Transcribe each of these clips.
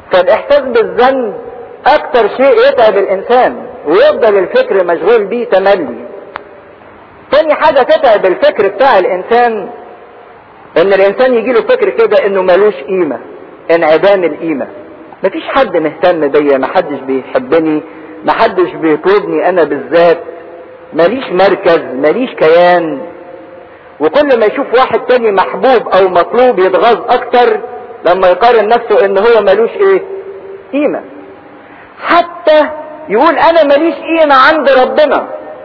فالاحساس بالذنب اكتر شيء يتعب الانسان ويفضل الفكر مشغول بيه تملي تاني حاجة تتعب الفكر بتاع الانسان ان الانسان يجيله فكر كده انه ملوش قيمة انعدام القيمة مفيش حد مهتم بيا محدش بيحبني محدش بيطلبني انا بالذات ماليش مركز ماليش كيان وكل ما يشوف واحد تاني محبوب او مطلوب يتغاظ اكتر لما يقارن نفسه ان هو ملوش ايه قيمة حتى يقول انا ماليش قيمة عند ربنا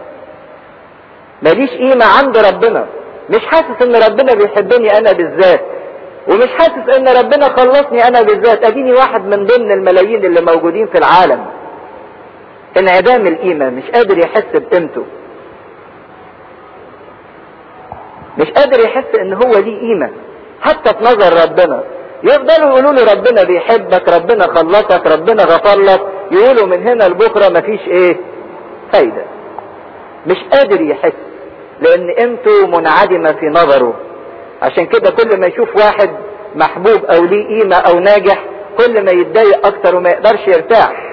ماليش قيمة عند ربنا مش حاسس ان ربنا بيحبني انا بالذات ومش حاسس ان ربنا خلصني انا بالذات اديني واحد من ضمن الملايين اللي موجودين في العالم انعدام القيمة مش قادر يحس بقيمته مش قادر يحس ان هو ليه قيمة حتى في نظر ربنا يفضلوا يقولوا له ربنا بيحبك ربنا خلصك ربنا غفر لك يقولوا من هنا لبكرة مفيش ايه فايدة مش قادر يحس لان قيمته منعدمة في نظره عشان كده كل ما يشوف واحد محبوب او ليه قيمة او ناجح كل ما يتضايق اكتر وما يقدرش يرتاح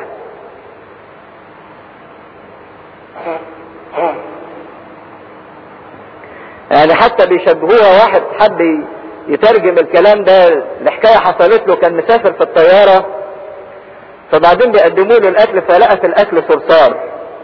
يعني حتى بيشبهوها واحد حب يترجم الكلام ده لحكاية حصلت له كان مسافر في الطيارة فبعدين بيقدموا له الاكل فلقى في الاكل صرصار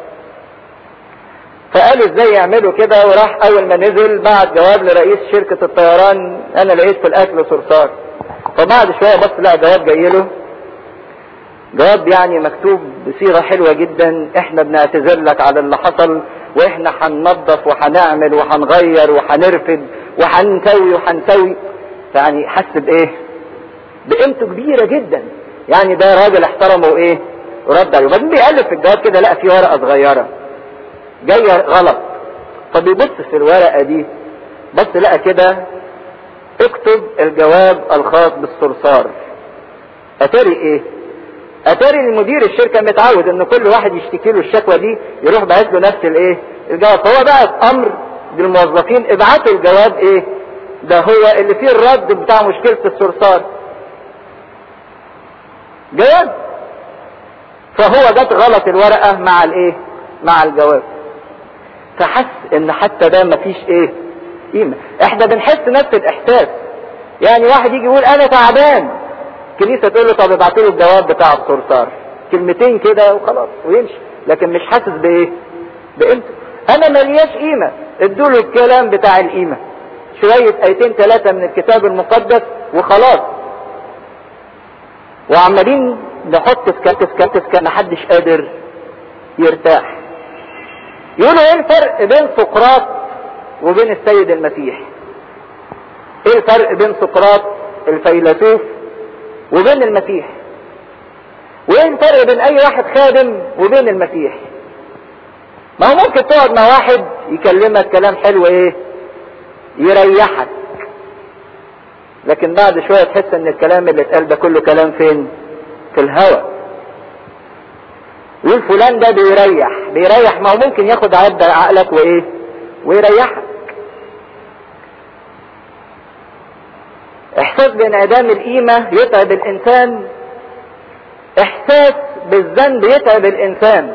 فقالوا ازاي يعملوا كده وراح اول ما نزل بعت جواب لرئيس شركة الطيران انا لقيت في الاكل صرصار فبعد شوية بص لقى جواب جاي له جواب يعني مكتوب بصيغة حلوة جدا احنا بنعتذر لك على اللي حصل واحنا هننظف وهنعمل وهنغير وهنرفد وهنسوي وهنسوي يعني حس بايه بقيمته كبيرة جدا يعني ده راجل احترمه وايه ورد عليه وبعدين بيقلب في الجواب كده لقى فيه ورقة صغيرة جاية غلط فبيبص في الورقة دي بص لقى كده اكتب الجواب الخاص بالصرصار اتاري ايه اتاري المدير الشركة متعود ان كل واحد يشتكي له الشكوى دي يروح بعت له نفس الايه الجواب فهو بقى امر للموظفين ابعتوا الجواب ايه ده هو اللي فيه الرد بتاع مشكلة الصرصار جواب فهو جت غلط الورقة مع الايه مع الجواب فحس ان حتى ده مفيش ايه قيمة احنا بنحس نفس الاحساس يعني واحد يجي يقول انا تعبان الكنيسة تقول له طب ابعت له الجواب بتاع الصرصار كلمتين كده وخلاص ويمشي لكن مش حاسس بايه بقيمته انا ملياش قيمة ادوا له الكلام بتاع القيمة شوية ايتين ثلاثة من الكتاب المقدس وخلاص وعمالين نحط في كتف كتف كان محدش قادر يرتاح يقولوا ايه الفرق بين سقراط وبين السيد المسيح ايه الفرق بين سقراط الفيلسوف وبين المسيح وايه الفرق بين اي واحد خادم وبين المسيح ما هو ممكن تقعد مع واحد يكلمك كلام حلو ايه يريحك لكن بعد شوية تحس ان الكلام اللي اتقال ده كله كلام فين في الهوى يقول فلان ده بيريح بيريح ما هو ممكن ياخد عبد عقلك وايه ويريحك احساس بانعدام القيمة يتعب الانسان احساس بالذنب يتعب الانسان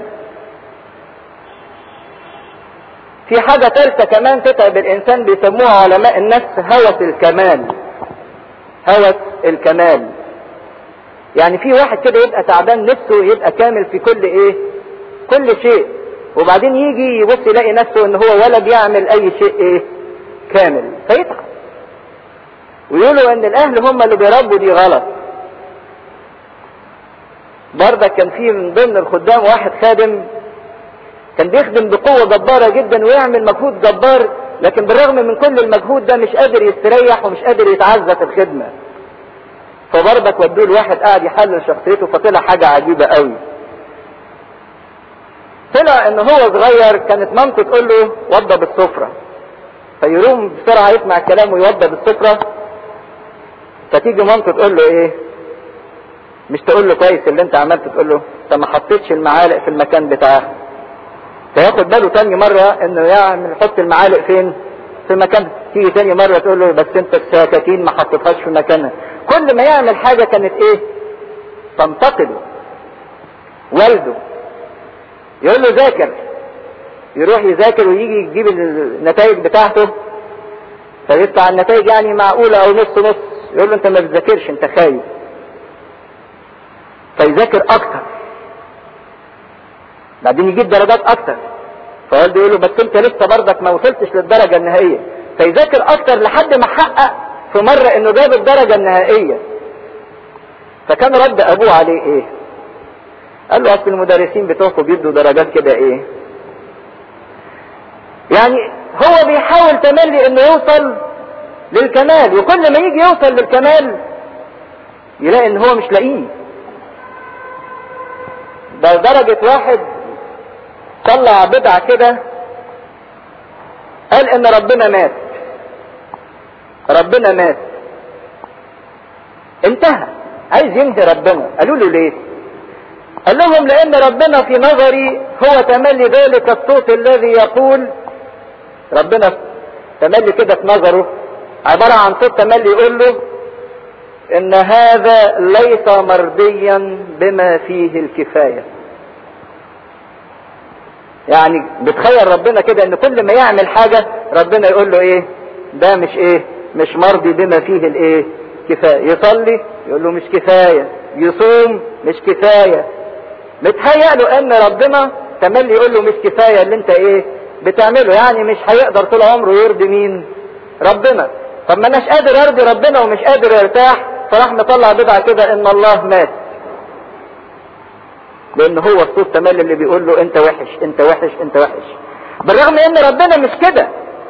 في حاجة ثالثة كمان تتعب الانسان بيسموها علماء النفس هوس الكمال هوس الكمال يعني في واحد كده يبقى تعبان نفسه يبقى كامل في كل ايه كل شيء وبعدين يجي يبص يلاقي نفسه ان هو ولا بيعمل اي شيء ايه كامل فيتعب ويقولوا ان الاهل هم اللي بيربوا دي غلط برضك كان في من ضمن الخدام واحد خادم كان بيخدم بقوة جبارة جدا ويعمل مجهود جبار لكن بالرغم من كل المجهود ده مش قادر يستريح ومش قادر يتعزى في الخدمة فبرضك ودوه لواحد قاعد يحلل شخصيته فطلع حاجة عجيبة قوي طلع ان هو صغير كانت مامته تقول له وضب السفرة فيقوم بسرعة يسمع الكلام ويوضب السفرة فتيجي مامته تقول له ايه مش تقول له كويس اللي انت عملت تقول له انت ما حطيتش المعالق في المكان بتاعها فياخد باله تاني مرة انه يعمل يحط المعالق فين في مكان تيجي تاني مرة تقول له بس انت السكاكين ما حطيتهاش في مكانها كل ما يعمل حاجة كانت ايه تنتقده والده يقول له ذاكر يروح يذاكر ويجي يجيب النتائج بتاعته فيطلع النتائج يعني معقولة او نص نص يقول له انت ما بتذاكرش انت خايف فيذاكر اكتر بعدين يجيب درجات اكتر فوالده يقول له بس انت لسه برضك ما وصلتش للدرجة النهائية فيذاكر اكتر لحد ما حقق في مرة انه جاب الدرجة النهائية فكان رد ابوه عليه ايه قال له اصل المدرسين بتوعكم بيدوا درجات كده ايه يعني هو بيحاول تملي انه يوصل للكمال وكل ما يجي يوصل للكمال يلاقي ان هو مش لاقيه ده درجة واحد طلع بدعة كده قال ان ربنا مات ربنا مات انتهى عايز ينهي ربنا قالوا له ليه قال لهم لان ربنا في نظري هو تملي ذلك الصوت الذي يقول ربنا تملي كده في نظره عبارة عن صوت تملي يقول له ان هذا ليس مرضيا بما فيه الكفاية يعني بتخيل ربنا كده ان كل ما يعمل حاجة ربنا يقول له ايه ده مش ايه مش مرضي بما فيه الايه كفاية يصلي يقول له مش كفاية يصوم مش كفاية متهيأ له ان ربنا تملي يقول له مش كفاية اللي انت ايه بتعمله يعني مش هيقدر طول عمره يرضي مين ربنا طب ما اناش قادر ارضي ربنا ومش قادر ارتاح فراح مطلع بدعة كده ان الله مات لان هو الصوت تملي اللي بيقول له انت وحش انت وحش انت وحش بالرغم ان ربنا مش كده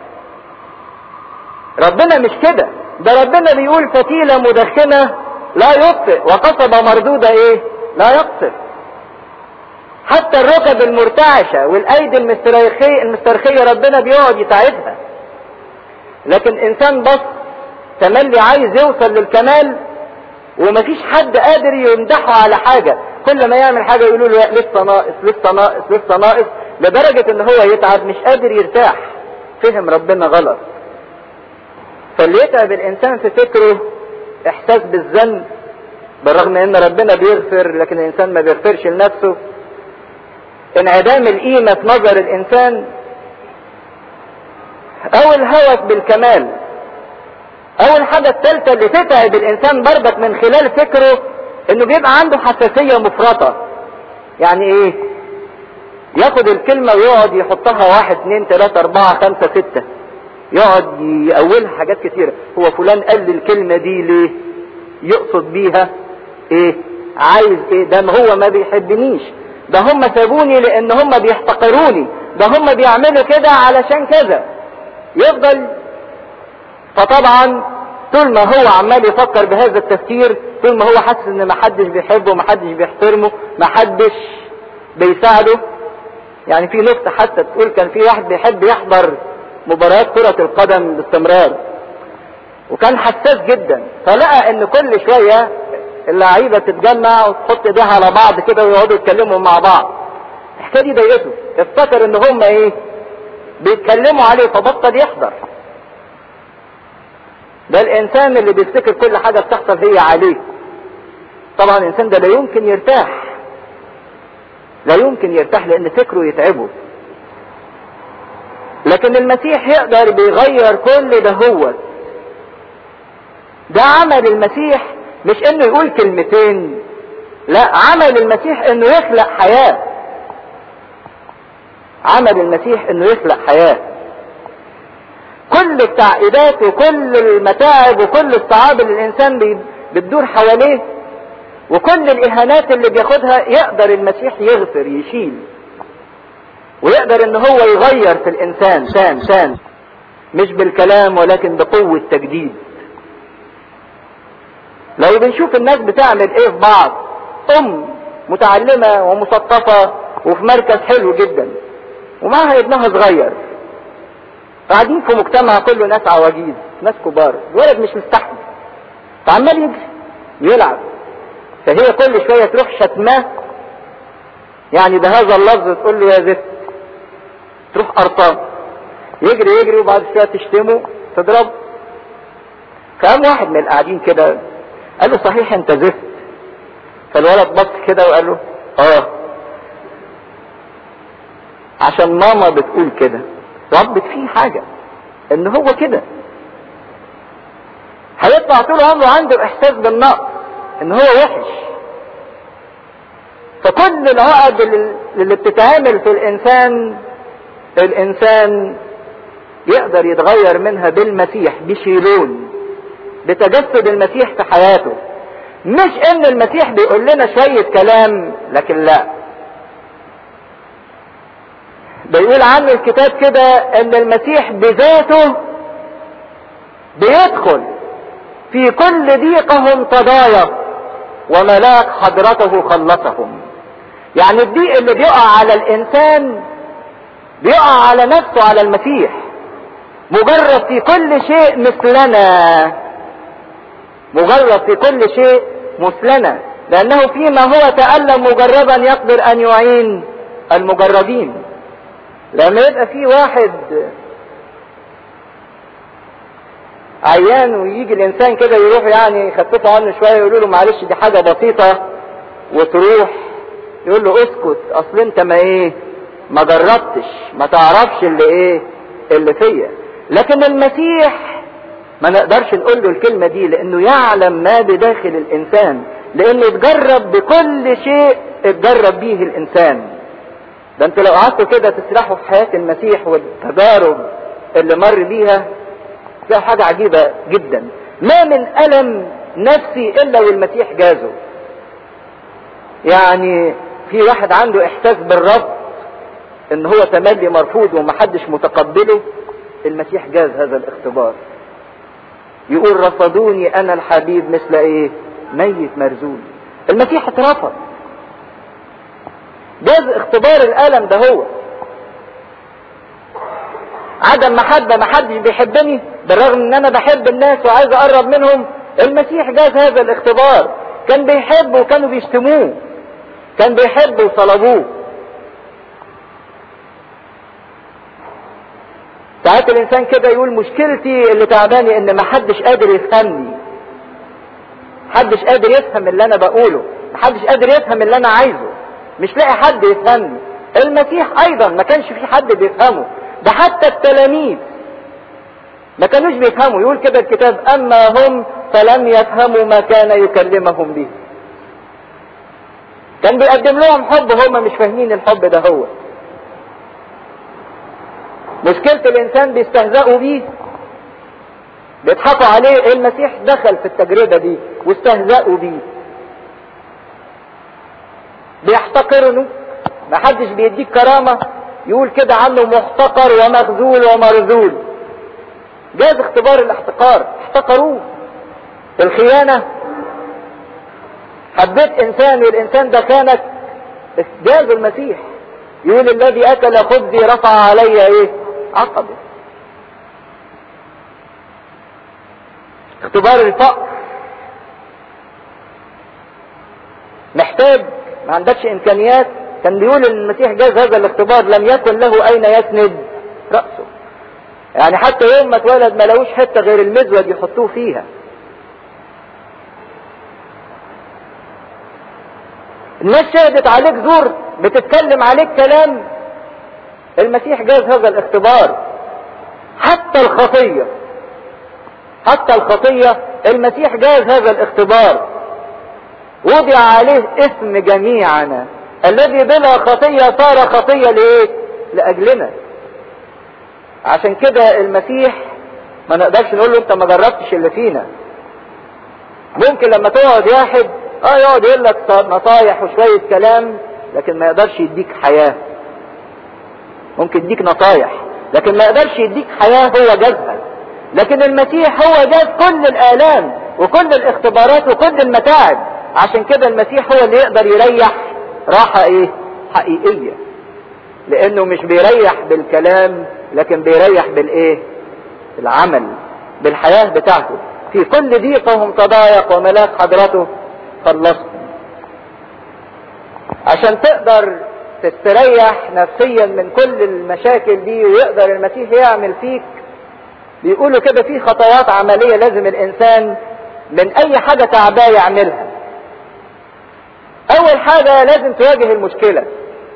ربنا مش كده ده ربنا بيقول فتيلة مدخنة لا يطفئ وقصبة مردودة ايه لا يقصف حتى الركب المرتعشة والايدي المسترخية المسترخية ربنا بيقعد يساعدها لكن انسان بس تملي عايز يوصل للكمال ومفيش حد قادر يمدحه على حاجة كل ما يعمل حاجة يقولوا له لسه ناقص لسه ناقص لسه ناقص لدرجة ان هو يتعب مش قادر يرتاح فهم ربنا غلط فاللي يتعب الانسان في فكره احساس بالذنب بالرغم ان ربنا بيغفر لكن الانسان ما بيغفرش لنفسه انعدام القيمة في نظر الانسان او الهوس بالكمال او الحاجة الثالثة اللي تتعب الانسان برضك من خلال فكره انه بيبقى عنده حساسية مفرطة يعني ايه ياخد الكلمة ويقعد يحطها واحد اتنين تلاتة اربعة خمسة ستة يقعد يأولها حاجات كتيرة هو فلان قال لي الكلمة دي ليه يقصد بيها ايه عايز ايه ده هو ما بيحبنيش ده هم سابوني لان هم بيحتقروني ده هم بيعملوا كده علشان كذا يفضل فطبعا طول ما هو عمال يفكر بهذا التفكير طول ما هو حاسس ان محدش بيحبه محدش بيحترمه محدش بيساعده يعني في نقطة حتى تقول كان في واحد بيحب يحضر مباريات كرة القدم باستمرار وكان حساس جدا فلقى ان كل شوية اللعيبة تتجمع وتحط ايديها على بعض كده ويقعدوا يتكلموا مع بعض الحكاية دي ضايقته افتكر ان هم ايه بيتكلموا عليه فبطل يحضر ده الانسان اللي بيفتكر كل حاجة بتحصل هي عليه طبعا الانسان ده لا يمكن يرتاح لا يمكن يرتاح لان فكره يتعبه لكن المسيح يقدر بيغير كل ده هو ده عمل المسيح مش انه يقول كلمتين لا عمل المسيح انه يخلق حياة عمل المسيح انه يخلق حياة كل التعقيدات وكل المتاعب وكل الصعاب اللي الانسان بتدور حواليه وكل الاهانات اللي بياخدها يقدر المسيح يغفر يشيل ويقدر ان هو يغير في الانسان سان سان مش بالكلام ولكن بقوة تجديد لو بنشوف الناس بتعمل ايه في بعض ام متعلمة ومثقفة وفي مركز حلو جدا ومعها ابنها صغير قاعدين في مجتمع كله ناس عواجيز ناس كبار الولد مش مستحمل فعمال يجري يلعب فهي كل شوية تروح شتماه يعني بهذا اللفظ تقول له يا زفت تروح قرطان يجري يجري وبعد شوية تشتمه تضرب فقام واحد من القاعدين كده قال له صحيح انت زفت فالولد بص كده وقال له اه عشان ماما بتقول كده ربت فيه حاجة ان هو كده هيطلع طول عمره عنده احساس بالنقص ان هو وحش فكل العقد اللي بتتعامل في الانسان الانسان يقدر يتغير منها بالمسيح بشيلون بتجسد المسيح في حياته مش ان المسيح بيقول لنا شوية كلام لكن لا بيقول عنه الكتاب كده ان المسيح بذاته بيدخل في كل ضيقهم تضايق وملاك حضرته خلصهم يعني الضيق اللي بيقع على الانسان بيقع على نفسه على المسيح مجرد في كل شيء مثلنا مجرد في كل شيء مثلنا لانه فيما هو تألم مجربا يقدر ان يعين المجردين لما يبقى في واحد عيان ويجي الانسان كده يروح يعني يخففوا عنه شويه يقولوا له معلش دي حاجه بسيطه وتروح يقول له اسكت اصل انت ما ايه ما جربتش ما تعرفش اللي ايه اللي فيا لكن المسيح ما نقدرش نقول له الكلمه دي لانه يعلم ما بداخل الانسان لانه اتجرب بكل شيء اتجرب به الانسان ده انتوا لو قعدتوا كده تسرحوا في حياه المسيح والتجارب اللي مر بيها فيها حاجة عجيبة جدا ما من ألم نفسي إلا والمسيح جازه يعني في واحد عنده إحساس بالرفض إن هو تملي مرفوض ومحدش متقبله المسيح جاز هذا الاختبار يقول رفضوني أنا الحبيب مثل إيه ميت مرزول المسيح اترفض جاز اختبار الألم ده هو عدم محبة محدش بيحبني بالرغم ان انا بحب الناس وعايز اقرب منهم المسيح جاز هذا الاختبار كان بيحب وكانوا بيشتموه كان بيحب وصلبوه ساعات الانسان كده يقول مشكلتي اللي تعباني ان محدش قادر يفهمني محدش قادر يفهم اللي انا بقوله محدش قادر يفهم اللي انا عايزه مش لاقي حد يفهمني المسيح ايضا ما كانش في حد بيفهمه ده حتى التلاميذ ما كانوش بيفهموا يقول كده الكتاب اما هم فلم يفهموا ما كان يكلمهم به كان بيقدم لهم حب هم مش فاهمين الحب ده هو مشكلة الانسان بيستهزئوا بيه بيضحكوا عليه المسيح دخل في التجربة دي واستهزأوا بيه بيحتقرنه محدش بيديك كرامة يقول كده عنه محتقر ومخذول ومرذول جاز اختبار الاحتقار احتقروه الخيانة حبيت انسان والانسان ده كانت جاز المسيح يقول الذي اكل خبزي رفع علي ايه عقبه اختبار الفقر محتاج ما عندكش امكانيات كان بيقول ان المسيح جاز هذا الاختبار لم يكن له اين يسند رأسه يعني حتى يوم ما اتولد ما لقوش حته غير المزود يحطوه فيها الناس شهدت عليك زور بتتكلم عليك كلام المسيح جاز هذا الاختبار حتى الخطية حتى الخطية المسيح جاز هذا الاختبار وضع عليه اسم جميعنا الذي بلا خطية صار خطية لإيه؟ لأجلنا عشان كده المسيح ما نقدرش نقول له انت ما جربتش اللي فينا ممكن لما تقعد واحد اه يقعد يقول لك نصايح وشوية كلام لكن ما يقدرش يديك حياة ممكن يديك نصايح لكن ما يقدرش يديك حياة هو جازها لكن المسيح هو جاز كل الآلام وكل الاختبارات وكل المتاعب عشان كده المسيح هو اللي يقدر يريح راحة ايه حقيقية لانه مش بيريح بالكلام لكن بيريح بالايه بالعمل بالحياة بتاعته في كل ضيقهم تضايق وملاك حضرته خلصهم عشان تقدر تستريح نفسيا من كل المشاكل دي ويقدر المسيح يعمل فيك بيقولوا كده في خطوات عملية لازم الانسان من اي حاجة تعباه يعملها حاجة لازم تواجه المشكلة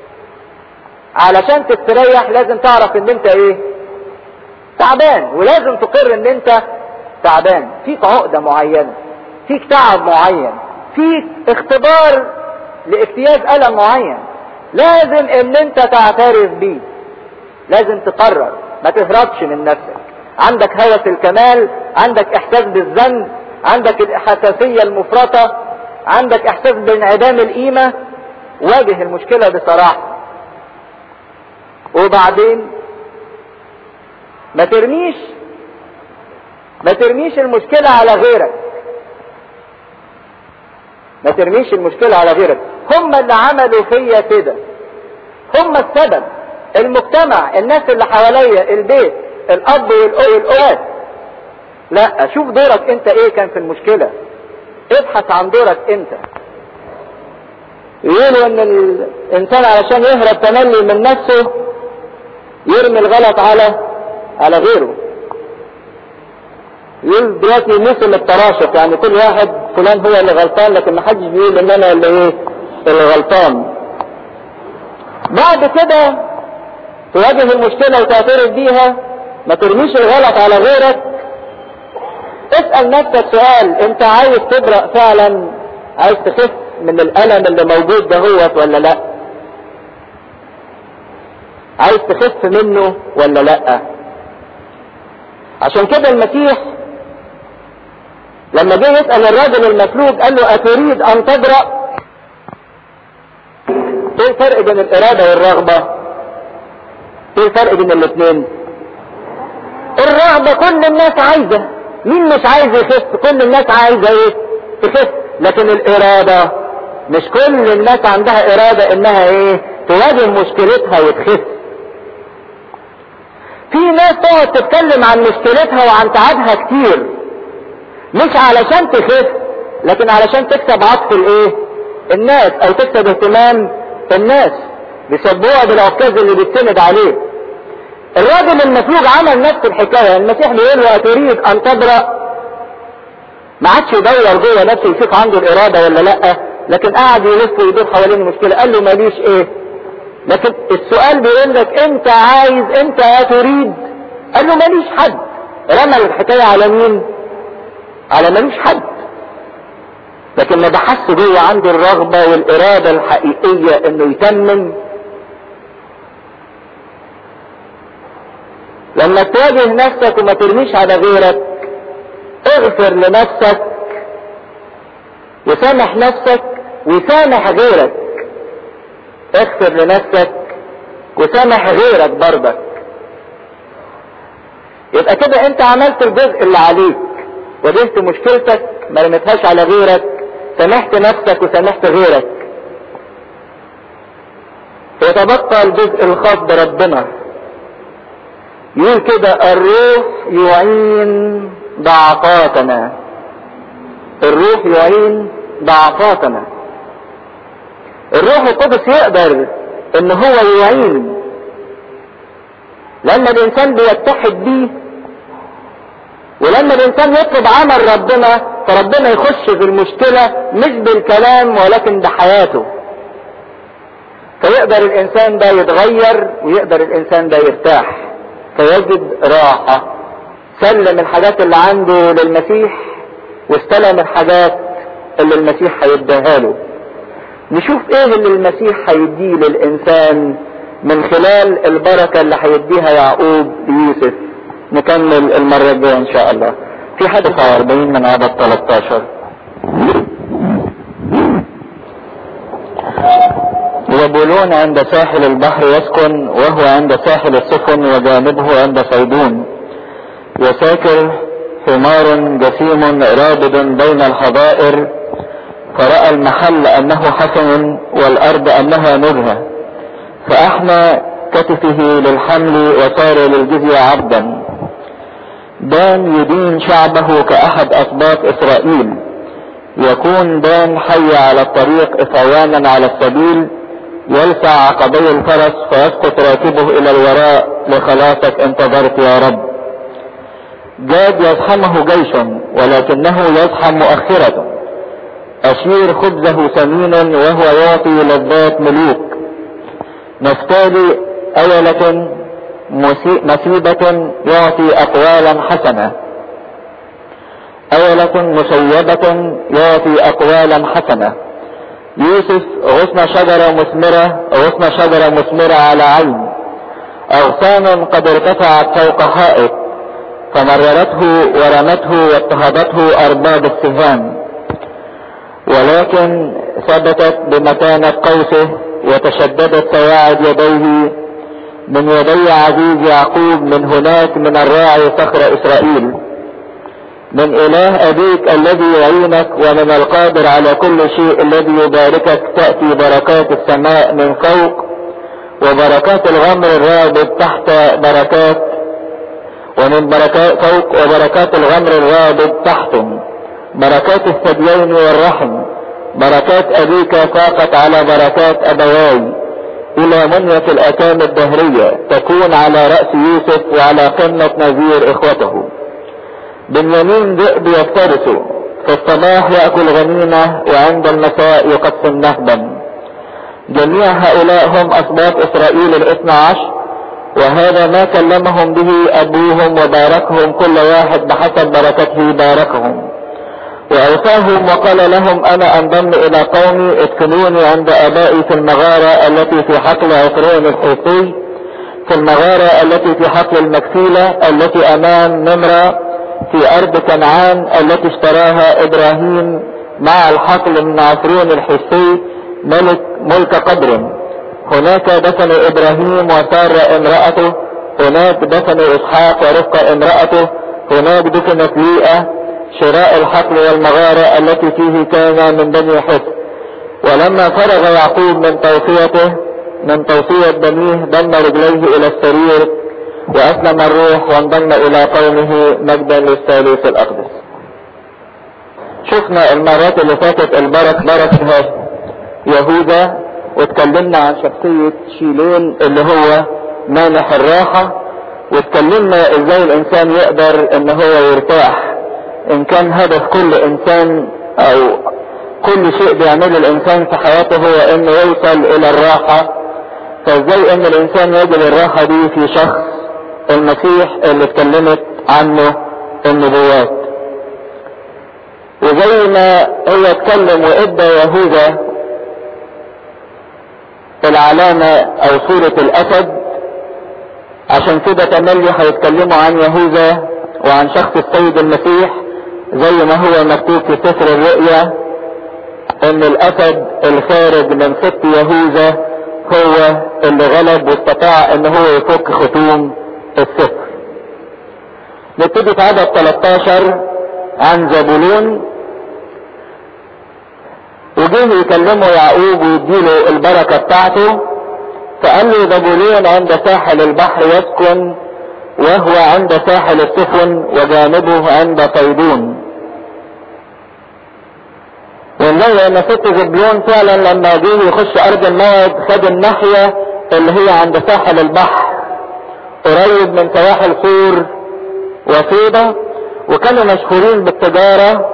علشان تستريح لازم تعرف ان انت ايه تعبان ولازم تقر ان انت تعبان فيك عقدة معينة فيك تعب معين فيك اختبار لاجتياز ألم معين لازم ان انت تعترف بيه لازم تقرر ما تهربش من نفسك عندك هوس الكمال عندك احساس بالذنب عندك الحساسية المفرطة عندك احساس بانعدام القيمة واجه المشكلة بصراحة وبعدين ما ترميش ما ترميش المشكلة على غيرك ما ترميش المشكلة على غيرك هم اللي عملوا فيا كده هم السبب المجتمع الناس اللي حواليا البيت الاب والأولاد لا شوف دورك انت ايه كان في المشكلة ابحث عن دورك انت يقولوا ان الانسان علشان يهرب تملي من نفسه يرمي الغلط على على غيره يقول دلوقتي موسم التراشق يعني كل واحد فلان هو اللي غلطان لكن ما حدش بيقول ان انا اللي ايه اللي غلطان بعد كده تواجه المشكلة وتعترف بيها ما ترميش الغلط على غيرك اسأل نفسك سؤال انت عايز تبرأ فعلا عايز تخف من الألم اللي موجود ده هو ولا لا عايز تخف منه ولا لا عشان كده المسيح لما جه يسأل الراجل المفلوج قال له أتريد أن تبرأ ايه الفرق بين الإرادة والرغبة ايه الفرق بين الاثنين الرغبة كل الناس عايزة مين مش عايز يخف كل الناس عايزة ايه تخف لكن الإرادة مش كل الناس عندها إرادة إنها ايه تواجه مشكلتها وتخف في ناس تقعد تتكلم عن مشكلتها وعن تعبها كتير مش علشان تخف لكن علشان تكسب عطف الايه الناس او تكسب اهتمام الناس بيسبوها بالعكاز اللي بيتسند عليه الراجل المفلوج عمل نفس الحكايه المسيح بيقول له اتريد ان تبرأ ما عادش يدور جوه نفسه يشوف عنده الاراده ولا لا لكن قعد يلف ويدور حوالين المشكله قال له ماليش ايه لكن السؤال بيقول لك انت عايز انت تريد قال له ماليش حد رمى الحكايه على مين على ماليش حد لكن ما بحث جوه عنده الرغبة والإرادة الحقيقية إنه يتمم لما تواجه نفسك وما ترميش على غيرك اغفر لنفسك وسامح نفسك وسامح غيرك اغفر لنفسك وسامح غيرك برضك يبقى كده انت عملت الجزء اللي عليك واجهت مشكلتك ما رميتهاش على غيرك سامحت نفسك وسامحت غيرك يتبقى الجزء الخاص بربنا يقول كده الروح يعين ضعفاتنا الروح يعين ضعفاتنا الروح القدس يقدر ان هو يعين لما الانسان بيتحد بيه ولما الانسان يطلب عمل ربنا فربنا يخش في المشكلة مش بالكلام ولكن بحياته فيقدر الانسان ده يتغير ويقدر الانسان ده يرتاح فيجد راحة سلم الحاجات اللي عنده للمسيح واستلم الحاجات اللي المسيح هيديها له نشوف ايه اللي المسيح هيديه للانسان من خلال البركة اللي هيديها يعقوب ليوسف نكمل المرة الجاية ان شاء الله في حد 49 من عدد 13 وبولون عند ساحل البحر يسكن وهو عند ساحل السفن وجانبه عند صيدون وساكر حمار جسيم رابض بين الحظائر فرأى المحل أنه حسن والأرض أنها نزهة فأحنى كتفه للحمل وصار للجزية عبدا دان يدين شعبه كأحد أسباط إسرائيل يكون دان حي على الطريق إطعوانا على السبيل يلسع عقبي الفرس فيسقط راكبه إلى الوراء لخلاصك انتظرت يا رب جاد يزحمه جيش ولكنه يزحم مؤخرة أشير خبزه سمينا وهو يعطي لذات ملوك نفتالي أولة مسيبة يعطي أقوالا حسنة أولة مسيبة يعطي أقوالا حسنة يوسف غصن شجرة مثمرة غصن شجرة مثمرة على عين أغصان قد ارتفعت فوق حائط فمررته ورمته واضطهدته أرباب السهام ولكن ثبتت بمكانة قوسه وتشددت سواعد يديه من يدي عزيز يعقوب من هناك من الراعي صخر إسرائيل من إله أبيك الذي يعينك ومن القادر على كل شيء الذي يباركك تأتي بركات السماء من فوق وبركات الغمر الرابط تحت بركات ومن بركات فوق وبركات الغمر الرابط تحتم بركات الثديين والرحم بركات أبيك فاقت على بركات أبواي إلى منية الأكام الدهرية تكون على رأس يوسف وعلى قمة نذير إخوته بنيامين ذئب يفترس في الصباح يأكل غنيمة وعند المساء يقسم نهبا جميع هؤلاء هم أسباط إسرائيل الاثنى عشر وهذا ما كلمهم به أبوهم وباركهم كل واحد بحسب بركته باركهم وأوصاهم وقال لهم أنا أنضم إلى قومي اسكنوني عند آبائي في المغارة التي في حقل عفرين الحيثي في المغارة التي في حقل المكفيلة التي أمام نمرة في أرض كنعان التي اشتراها إبراهيم مع الحقل من عفرين الحيثي ملك ملك قدر هناك دفن إبراهيم وسارة امرأته هناك دفن إسحاق ورفقة امرأته هناك دفنت ليئة شراء الحقل والمغارة التي فيه كان من بني حس ولما فرغ يعقوب من توصيته من توصية بنيه ضم رجليه الى السرير واسلم الروح وانضم الى قومه مجدا للثالوث الاقدس شفنا المرات اللي فاتت البرك بركة يهوذا واتكلمنا عن شخصية شيلون اللي هو مانح الراحة واتكلمنا ازاي الانسان يقدر ان هو يرتاح ان كان هدف كل انسان او كل شيء بيعمله الانسان في حياته هو انه يوصل الى الراحة فازاي ان الانسان يجد الراحة دي في شخص المسيح اللي اتكلمت عنه النبوات وزي ما هو اتكلم وادى يهوذا العلامة او صورة الاسد عشان كده تملي هيتكلموا عن يهوذا وعن شخص السيد المسيح زي ما هو مكتوب في سفر الرؤيا ان الاسد الخارج من ست يهوذا هو اللي غلب واستطاع ان هو يفك ختوم السفر نبتدي في عدد 13 عن زبولون وجه يكلمه يعقوب ويديله البركة بتاعته فقال له زبولون عند ساحل البحر يسكن وهو عند ساحل السفن وجانبه عند صيدون ونلاقي ان ست زبلون فعلا لما جه يخش ارض الموعد خد الناحية اللي هي عند ساحل البحر قريب من سواحل سور وصيدا وكانوا مشهورين بالتجارة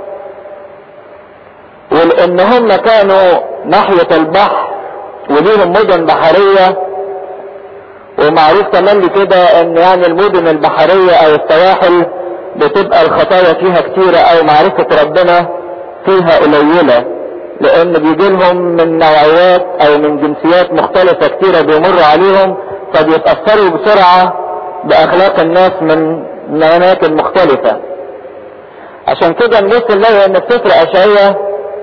ولان هم كانوا ناحية البحر وليهم مدن بحرية ومعروف كمان كده ان يعني المدن البحرية او السواحل بتبقى الخطايا فيها كتيرة او معرفة ربنا فيها قليلة لان بيجي لهم من نوعيات او من جنسيات مختلفة كتيرة بيمر عليهم فبيتأثروا بسرعة باخلاق الناس من من اماكن مختلفة عشان كده نبص نلاقي ان في سفر اشعياء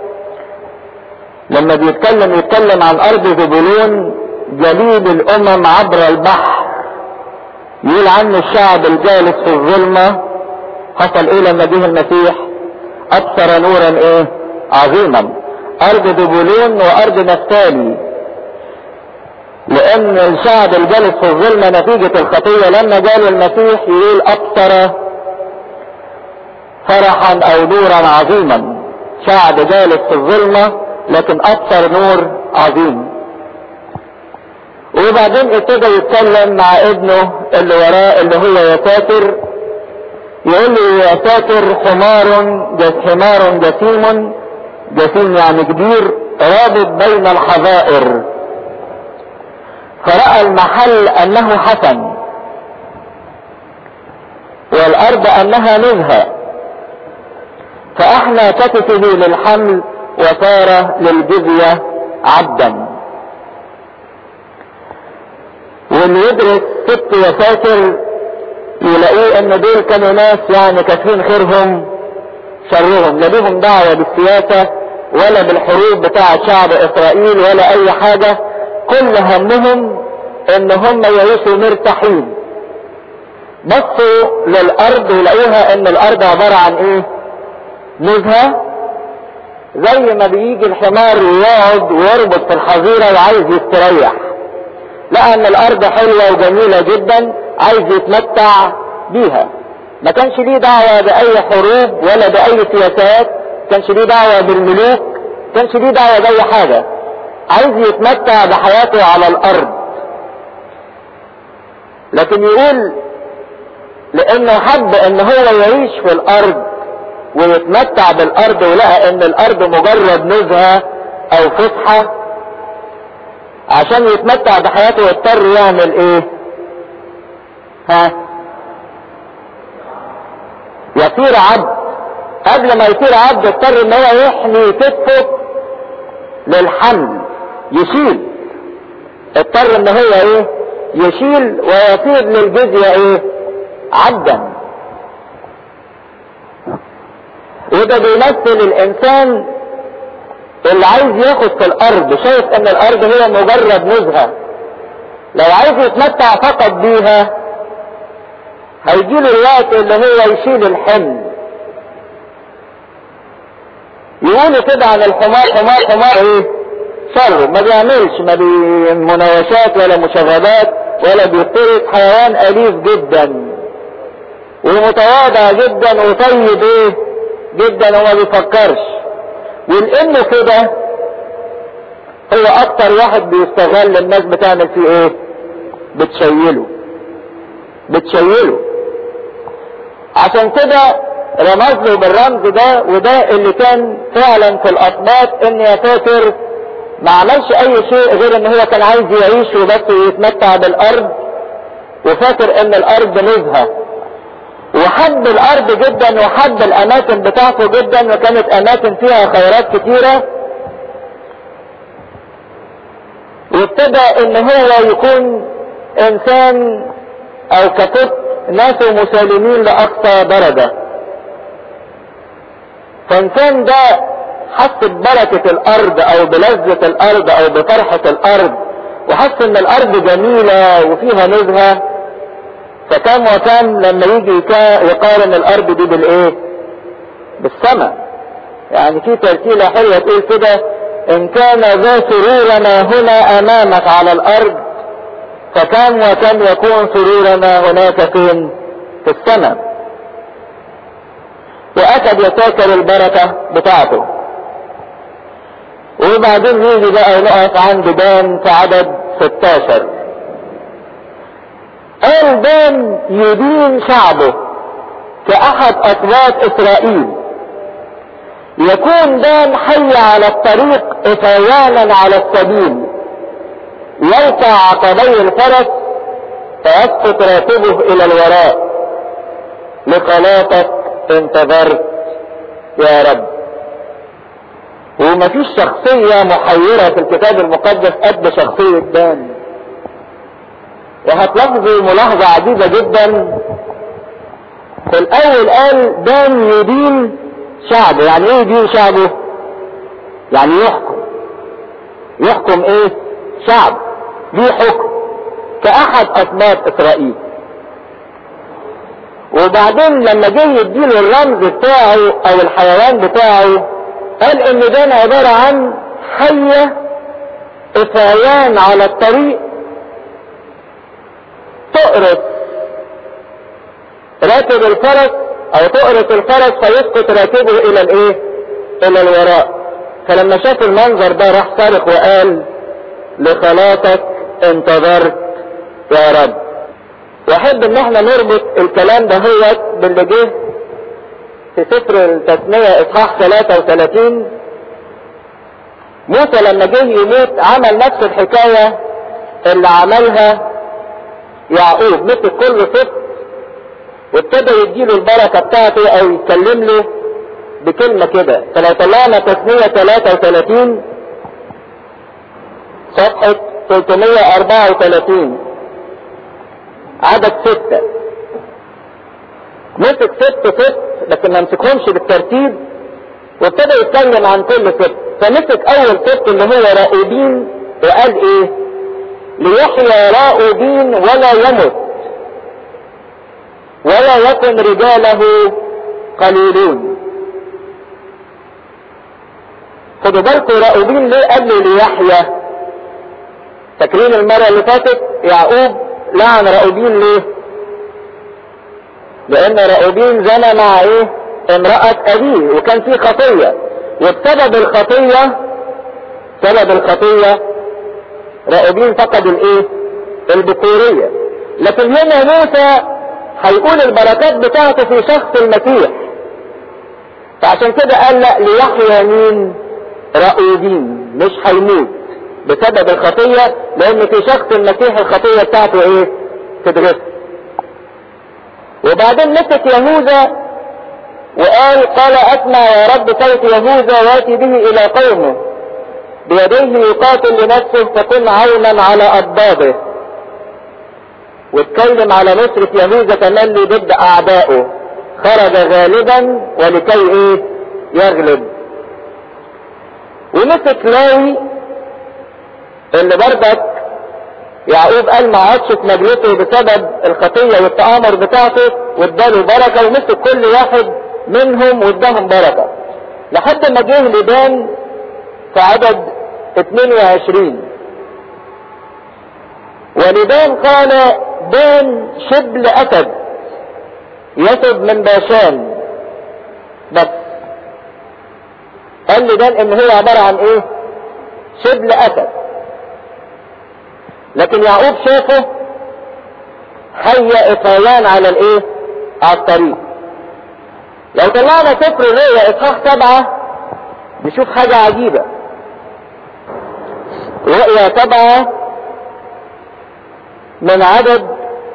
لما بيتكلم يتكلم عن ارض زبولون جليد الامم عبر البحر يقول عنه الشعب الجالس في الظلمة حصل ايه لما جه المسيح ابصر نورا ايه عظيما ارض دبولون وارض نفتالي لان الشعب الجالس في الظلمة نتيجة الخطية لما جاله المسيح يقول ابصر فرحا او نورا عظيما شعب جالس في الظلمة لكن ابصر نور عظيم وبعدين ابتدى يتكلم مع ابنه اللي وراه اللي هو يساتر يقول له يساتر حمار جس حمار جسيم جسيم يعني كبير رابط بين الحظائر فرأى المحل انه حسن والارض انها نزهة فاحنى كتفه للحمل وصار للجزية عبدا واللي يدرس ست وفاكر يلاقيه ان دول كانوا ناس يعني كاتفين خيرهم شرهم لا ليهم دعوة بالسياسة ولا بالحروب بتاعة شعب اسرائيل ولا اي حاجة كل همهم ان هم يعيشوا مرتاحين بصوا للارض يلاقوها ان الارض عبارة عن ايه نزهة زي ما بيجي الحمار يقعد ويربط في الحظيرة وعايز يستريح لقى ان الارض حلوة وجميلة جدا عايز يتمتع بيها ما كانش ليه دعوة باي حروب ولا باي سياسات كانش ليه دعوة بالملوك كانش ليه دعوة باي حاجة عايز يتمتع بحياته على الارض لكن يقول لانه حب ان هو يعيش في الارض ويتمتع بالارض ولقى ان الارض مجرد نزهة او فسحة عشان يتمتع بحياته يضطر يعمل ايه ها يصير عبد قبل ما يصير عبد اضطر ان هو يحمي كتفه للحمل يشيل اضطر ان هو ايه يشيل ويصير للجزية ايه عبدا وده بيمثل الانسان اللي عايز ياخد في الارض شايف ان الارض هي مجرد نزهة لو عايز يتمتع فقط بيها هيجيله الوقت اللي هو يشيل الحمل يقولوا كده عن الحمار حمار حمار ايه شر ما بيعملش ما بي مناوشات ولا مشاغبات ولا بيفترس حيوان اليف جدا ومتواضع جدا وطيب ايه جدا وما بيفكرش ولانه كده هو اكتر واحد بيستغل الناس بتعمل فيه ايه بتشيله بتشيله عشان كده رمز له بالرمز ده وده اللي كان فعلا في الاطباط ان يا فاكر ما عملش اي شيء غير ان هو كان عايز يعيش وبس ويتمتع بالارض وفاكر ان الارض نزهه وحب الارض جدا وحب الاماكن بتاعته جدا وكانت اماكن فيها خيرات كتيرة وابتدى ان هو يكون انسان او كتب ناس مسالمين لاقصى درجة فانسان ده حس ببركة الارض او بلذة الارض او بفرحة الارض وحس ان الارض جميلة وفيها نزهة فكم وكم لما يجي يقارن الارض دي بالايه بالسماء يعني في ترتيلة حلوة تقول كده ان كان ذا سرورنا هنا امامك على الارض فكم وكم يكون سرورنا هناك فين في السماء واكد يتاكل البركة بتاعته وبعدين نيجي بقى نقف عند دان في عدد 16 قال دان يدين شعبه كأحد أسباط إسرائيل يكون دان حي على الطريق إفيانا على السبيل يرفع عقبي الفرس فيسقط راكبه إلى الوراء لقلاتك انتظرت يا رب ومفيش شخصية محيرة في الكتاب المقدس قد شخصية دان وهتلاحظوا ملاحظة عجيبة جدا في الاول قال دان يدين شعبه يعني ايه يدين شعبه يعني يحكم يحكم ايه شعب ليه حكم كاحد اسباط اسرائيل وبعدين لما جه يديله الرمز بتاعه او الحيوان بتاعه قال ان دان عبارة عن حية افعيان على الطريق تقرص راكب الفرس او تقرص الفرس فيسقط راكبه الى الايه الى الوراء فلما شاف المنظر ده راح صرخ وقال لخلاصك انتظرت يا رب واحب ان احنا نربط الكلام ده هو باللي جه في سفر التثنية اصحاح 33 موسى لما جه يموت عمل نفس الحكاية اللي عملها يعقوب مسك كل ست وابتدى يديله البركة بتاعته او يتكلم له بكلمة كده فلو طلعنا تسمية 33 صفحة 334 عدد ستة مسك ست ست لكن ما مسكهمش بالترتيب وابتدى يتكلم عن كل ست فمسك اول ست اللي هو راؤوبين وقال ايه ليحيى راؤوبين ولا يمت ولا يكن رجاله قليلون خدوا بالكم راؤوبين ليه قال له ليحيى فاكرين المرة اللي فاتت يعقوب لعن راؤوبين ليه لان راؤوبين زنى مع ايه امرأة ابيه وكان في خطية وبسبب الخطية سبب الخطية راؤوبين فقد الايه البكورية لكن هنا موسى هيقول البركات بتاعته في شخص المسيح فعشان كده قال لا ليحيى مين راؤوبين مش هيموت بسبب الخطية لان في شخص المسيح الخطية بتاعته ايه تدرس وبعدين مسك يهوذا وقال قال اسمع يا رب صوت يهوذا واتي به الى قومه بيديه يقاتل لنفسه فكن عونا على اضداده واتكلم على نصرة يهوذا تملي ضد اعدائه خرج غالبا ولكي ايه يغلب ومسك لاوي اللي بردك يعقوب قال ما عادش في مجلسه بسبب الخطية والتآمر بتاعته واداله بركة ومسك كل واحد منهم واداهم بركة لحد ما جه لدان في عدد 22 ولدان قال دان شبل أسد يسد من باشان بس قال لدان ان هو عبارة عن ايه شبل أسد لكن يعقوب شافه هيا إطيان على الايه على الطريق لو طلعنا سفر الرؤيا اصحاح سبعة نشوف حاجة عجيبة رؤيا سبعة من عدد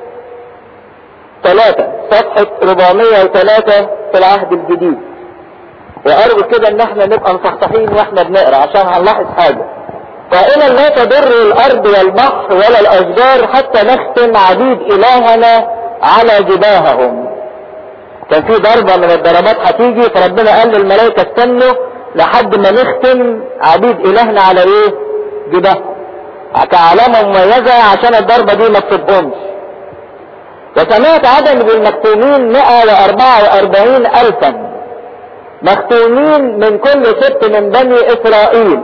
ثلاثة صفحة 403 في العهد الجديد وارجو كده ان احنا نبقى مصحصحين واحنا بنقرا عشان هنلاحظ حاجة قائلا لا تضر الارض والبحر ولا الاشجار حتى نختم عبيد الهنا على جباههم كان في ضربة من الضربات هتيجي فربنا قال للملائكة استنوا لحد ما نختم عبيد الهنا على ايه جباههم كعلامة مميزة عشان الضربة دي ما تصيبهمش وسمعت عدد بالمختومين 144 ألفا مختومين من كل ست من بني إسرائيل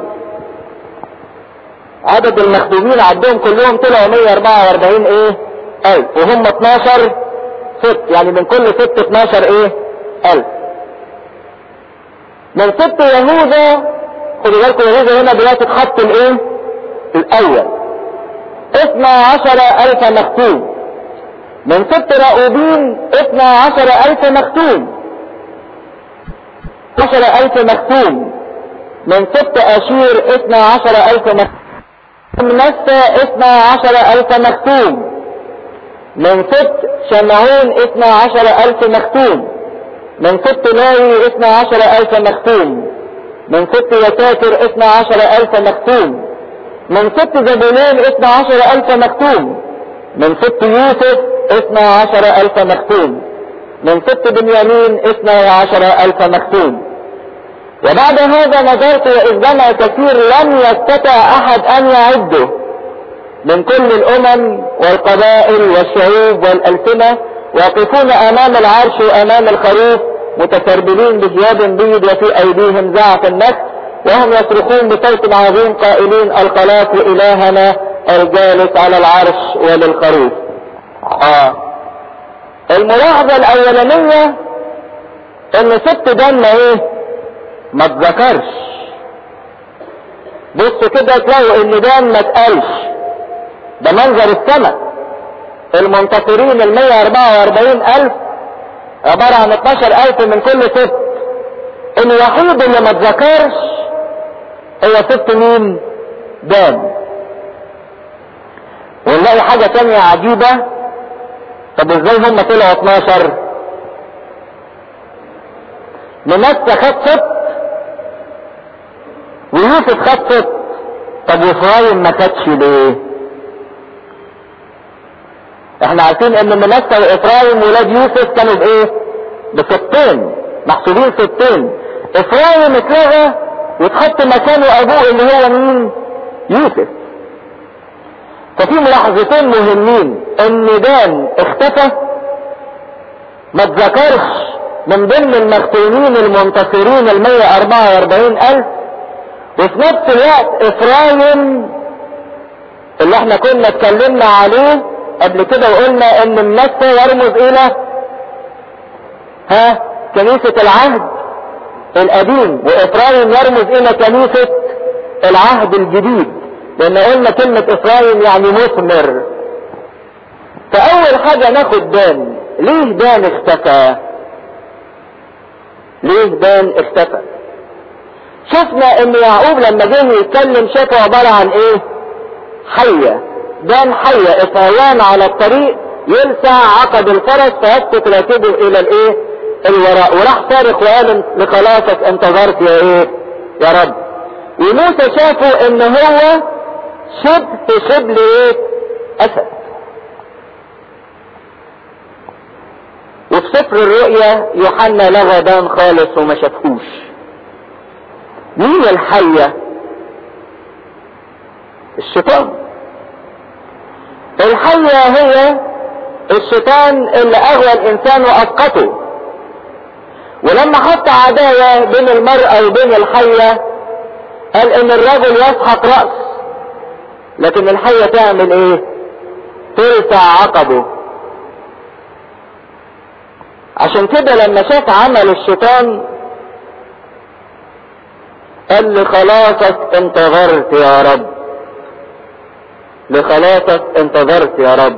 عدد المخدومين عدهم كلهم طلعوا 144 ايه ألف وهم 12 ست يعني من كل ست 12 ايه ألف من ست يهوذا خدوا بالكم يهوذا هنا دلوقتي اتحط الايه الاول 12 ألف مختوم من ست راؤوبين 12 ألف مختوم 12 ألف مختوم من ست أشير 12 ألف مختوم من نسى 12 ألف مختوم من ست شمعون 12 ألف مختوم من ست لاوي 12 ألف مختوم من ست يسافر 12 ألف مختوم من ست زبولون 12 ألف مختوم من ست يوسف 12 ألف مختوم من ست بنيامين 12 ألف مختوم وبعد هذا نظرت وإذ جمع كثير لم يستطع أحد أن يعده من كل الأمم والقبائل والشعوب والألسنة واقفون أمام العرش وأمام الخروف متسربلين بثياب بيض وفي أيديهم زعف النفس وهم يصرخون بصوت عظيم قائلين الخلاص إلهنا الجالس على العرش وللخروف آه. الملاحظة الأولانية إن ست دم إيه؟ ما اتذكرش بص كده تلاقوا ان ده ما اتقالش ده منظر السماء المنتصرين ال 144 الف عبارة عن 12 الف من كل ست الوحيد اللي ما اتذكرش هو ست مين دان ونلاقي حاجة تانية عجيبة طب ازاي هم طلعوا 12 منسى خد ست ويوسف خد ست طب وفرايم ما خدش ليه احنا عارفين ان منسى وافرايم ولاد يوسف كانوا بايه بستين محسوبين ستين افرايم اتلغى واتحط مكانه ابوه اللي هو مين يوسف ففي ملاحظتين مهمين ان دان اختفى ما اتذكرش من ضمن المختومين المنتصرين ال 144 الف وفي نفس الوقت افرايم اللي احنا كنا اتكلمنا عليه قبل كده وقلنا ان النسى يرمز الى ها كنيسة العهد القديم وافرايم يرمز الى كنيسة العهد الجديد لان قلنا كلمة افرايم يعني مثمر فاول حاجة ناخد دان ليه دان اختفى ليه دان اختفى شفنا ان يعقوب لما جه يتكلم شافه عبارة عن ايه حية دان حية افهيان على الطريق يلسع عقد الفرس فيسقط راكبه الى الايه الوراء وراح صارخ وقال لخلاصك انتظرت يا ايه يا رب وموسى شافه ان هو شبه شبل ايه اسد وفي سفر الرؤيا يوحنا لغى دان خالص وما شافهوش مين الحية الشيطان الحية هي الشيطان اللي اغوى الانسان واسقطه ولما حط عداوة بين المرأة وبين الحية قال ان الرجل يسحق رأس لكن الحية تعمل ايه تلسع عقبه عشان كده لما شاف عمل الشيطان قال لخلاصك انتظرت يا رب لخلاصك انتظرت يا رب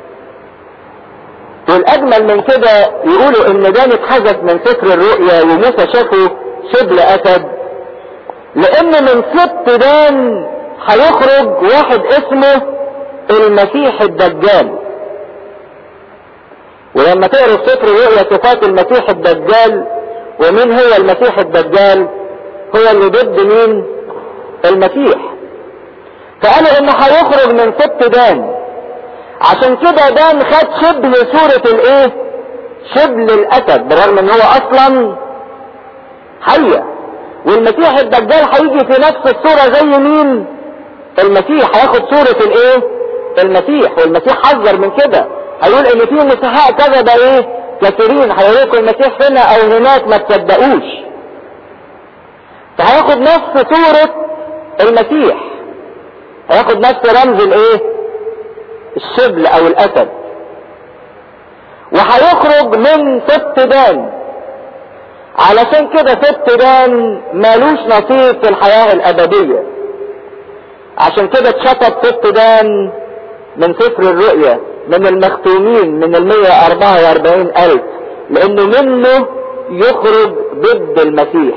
والاجمل من كده يقولوا ان ده اتحذف من سفر الرؤيا وموسى شافه شبل اسد لان من سبط دان هيخرج واحد اسمه المسيح الدجال ولما تقرا في سفر الرؤيا صفات المسيح الدجال ومين هو المسيح الدجال هو اللي ضد مين المسيح فقالوا انه هيخرج من سبط دان عشان كده دان خد شبه صورة الايه شبل الاسد بالرغم ان هو اصلا حية والمسيح الدجال هيجي في نفس الصورة زي مين المسيح هياخد صورة الايه المسيح والمسيح حذر من كده هيقول ان في مسيحاء كذا ايه كثيرين هيقولكم المسيح هنا او هناك ما تصدقوش فهياخد نفس صورة المسيح هياخد نفس رمز الايه الشبل او الاسد وهيخرج من سبت دان علشان كده سبت دان مالوش نصيب في الحياة الابدية عشان كده اتشطب سبت دان من سفر الرؤيا من المختومين من المية اربعة واربعين الف لانه منه يخرج ضد المسيح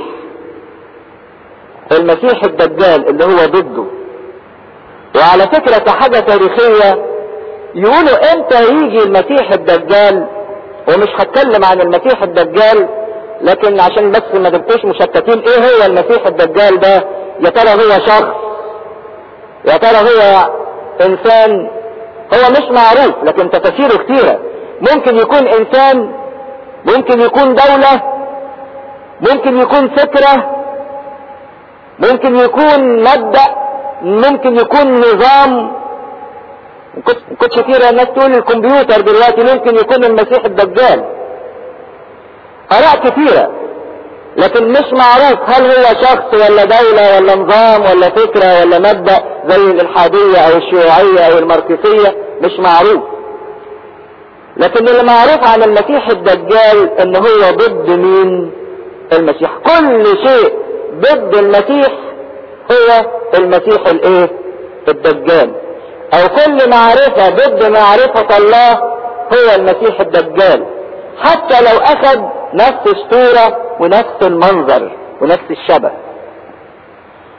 المسيح الدجال اللي هو ضده وعلى فكرة كحاجة تاريخية يقولوا امتى يجي المسيح الدجال ومش هتكلم عن المسيح الدجال لكن عشان بس ما تبقوش مشتتين ايه هو المسيح الدجال ده يا ترى هو شخص يا ترى هو انسان هو مش معروف لكن تفاسيره كتيرة ممكن يكون انسان ممكن يكون دولة ممكن يكون فكرة ممكن يكون مبدأ ممكن يكون نظام كنت كتير الناس تقول الكمبيوتر دلوقتي ممكن يكون المسيح الدجال اراء كتيرة لكن مش معروف هل هو شخص ولا دولة ولا نظام ولا فكرة ولا مبدأ زي الالحادية او الشيوعية او الماركسية مش معروف لكن اللي معروف عن المسيح الدجال ان هو ضد مين المسيح كل شيء ضد المسيح هو المسيح الايه الدجال او كل معرفة ضد معرفة الله هو المسيح الدجال حتى لو اخذ نفس الصورة ونفس المنظر ونفس الشبه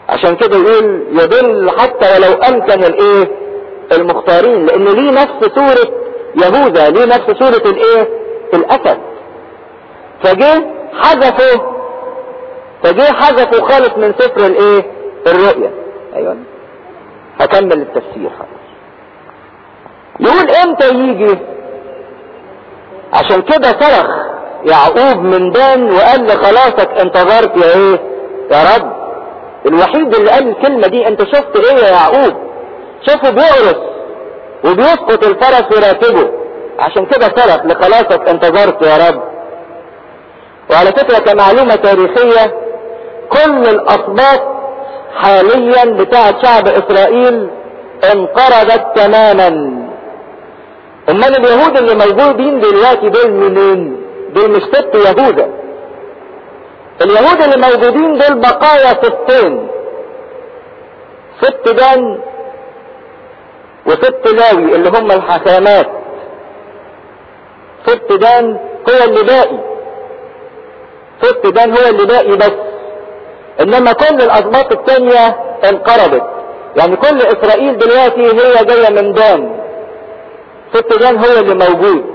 عشان كده يقول يضل حتى ولو امكن الايه المختارين لان ليه نفس صورة يهوذا ليه نفس صورة الايه الاسد فجه حذفه فجه حذفه خالص من سفر الايه الرؤيا ايوه هكمل التفسير خالص يقول امتى يجي عشان كده صرخ يعقوب من دان وقال لخلاصك انتظرت يا ايه يا رب الوحيد اللي قال الكلمة دي انت شفت ايه يا يعقوب شوفه بيقرص وبيسقط الفرس وراكبه عشان كده صرخ لخلاصك انتظرت يا رب وعلى فكرة كمعلومة تاريخية كل الاسباط حاليا بتاعة شعب اسرائيل انقرضت تماما امال اليهود اللي موجودين دلوقتي دول منين دول مش ست يهوذا اليهود اللي موجودين دول بقايا ستين ست دان وست لاوي اللي هم الحكامات ست دان هو اللي باقي ست دان هو اللي باقي بس انما كل الاسباط التانية انقرضت يعني كل اسرائيل دلوقتي هي جاية من دان ست دان هو اللي موجود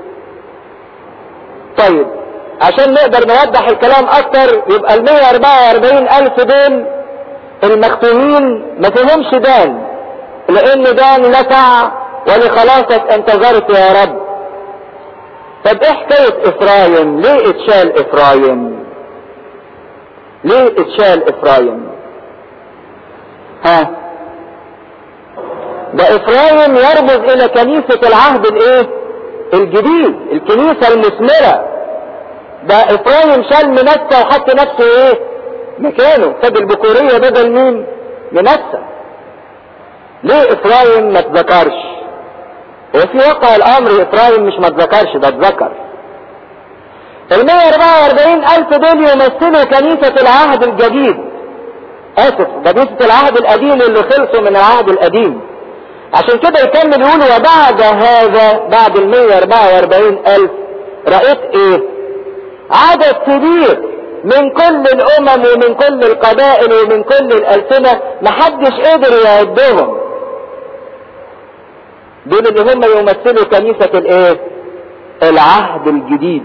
طيب عشان نقدر نوضح الكلام اكتر يبقى ال 144 الف دول المختومين ما فيهمش دان لان دان نفع ولخلاصك انتظرت يا رب طب ايه حكاية افرايم ليه اتشال افرايم ليه اتشال افرايم ها ده افرايم يرمز الى كنيسة العهد الايه الجديد الكنيسة المثمرة ده افرايم شال منسى وحط نفسه ايه مكانه خد البكورية بدل مين منسى ليه افرايم ما اتذكرش وفي واقع الامر افرايم مش ما اتذكرش ده اتذكر ال 144 الف دول يمثلوا كنيسة العهد الجديد اسف كنيسة العهد القديم اللي خلصوا من العهد القديم عشان كده يكمل يقول وبعد هذا بعد ال 144 الف رأيت ايه عدد كبير من كل الامم ومن كل القبائل ومن كل الالسنة محدش قدر يعدهم دول اللي هم يمثلوا كنيسة الايه العهد الجديد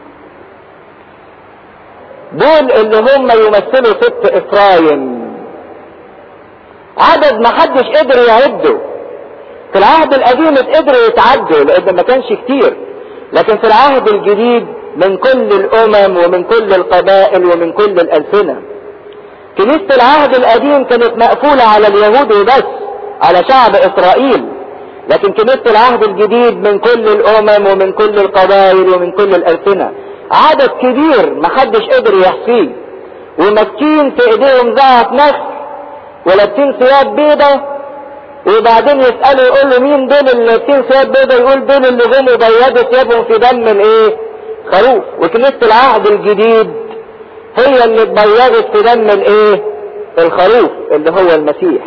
دول اللي هم يمثلوا ست افرايم عدد ما حدش قدر يعده في العهد القديم قدروا يتعدوا لان ما كانش كتير لكن في العهد الجديد من كل الامم ومن كل القبائل ومن كل الالسنة كنيسة العهد القديم كانت مقفولة على اليهود وبس على شعب اسرائيل لكن كنيسة العهد الجديد من كل الامم ومن كل القبائل ومن كل الالسنة عدد كبير محدش قدر يحصيه وماسكين في ايديهم زعف نخل ولابسين ثياب بيضة وبعدين يسألوا يقول له مين دول اللي لابسين ثياب بيضة يقول دول اللي هم بيضوا ثيابهم في دم الايه خروف وكنيسة العهد الجديد هي اللي اتبيضت في دم الايه الخروف اللي هو المسيح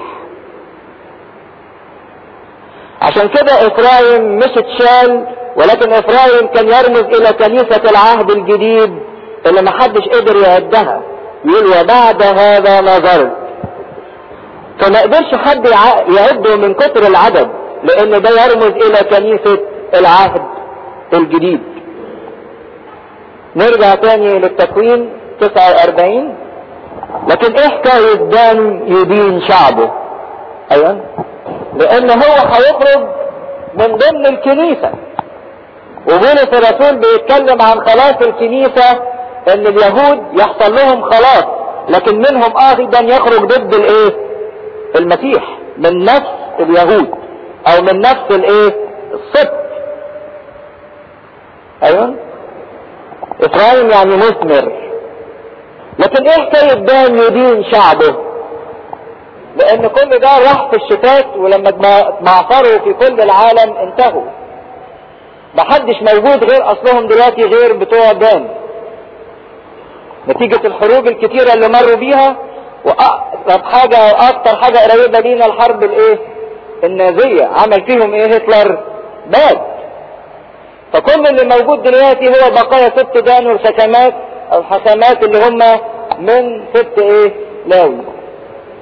عشان كده افرايم مش اتشال ولكن افرايم كان يرمز الى كنيسة العهد الجديد اللي محدش قدر يعدها يقول وبعد هذا نظرت فما قدرش حد يعده من كتر العدد لان ده يرمز الى كنيسة العهد الجديد نرجع تاني للتكوين 49 لكن ايه حكاية دان يدين شعبه ايوه لان هو هيخرج من ضمن الكنيسة وبولس الرسول بيتكلم عن خلاص الكنيسة ان اليهود يحصل لهم خلاص لكن منهم ايضا يخرج ضد الايه المسيح من نفس اليهود او من نفس الايه الصدق ايوه افرايم يعني مثمر لكن ايه حكاية دان يدين شعبه لان كل ده راح في الشتات ولما اتمعصروا في كل العالم انتهوا محدش موجود غير اصلهم دلوقتي غير بتوع دان نتيجة الحروب الكتيرة اللي مروا بيها واقرب حاجة واكتر حاجة قريبة لينا الحرب الايه النازية عمل فيهم ايه هتلر باد فكل اللي موجود دلوقتي هو بقايا ست دان والحكمات او الحكمات اللي هم من ست ايه لاوي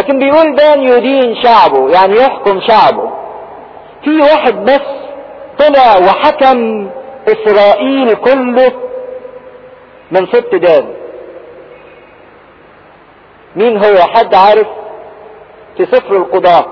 لكن بيقول دان يدين شعبه يعني يحكم شعبه في واحد بس طلع وحكم اسرائيل كله من ست دان مين هو حد عارف في سفر القضاء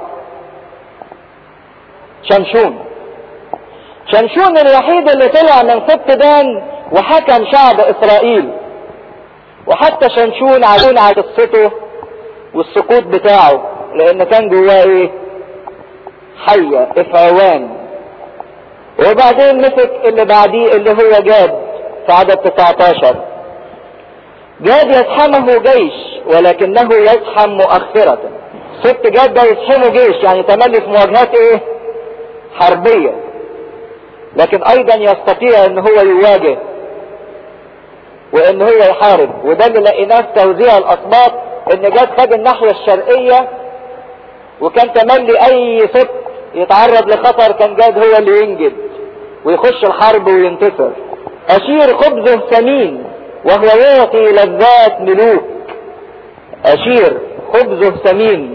شمشون شمشون الوحيد اللي طلع من ست دان وحكم شعب اسرائيل وحتى شمشون عايزين على قصته والسقوط بتاعه لان كان جواه ايه حية افعوان وبعدين مسك اللي بعديه اللي هو جاد في عدد 19 جاد يزحمه جيش ولكنه يزحم مؤخرة ست جاد ده يزحمه جيش يعني تملي في مواجهات ايه حربية لكن ايضا يستطيع ان هو يواجه وان هو يحارب وده اللي لقيناه في توزيع الاسباط ان جاد خد الناحية الشرقية وكان تملي اي ست يتعرض لخطر كان جاد هو اللي ينجد ويخش الحرب وينتصر اشير خبزه ثمين وهو يعطي لذات ملوك اشير خبزه ثمين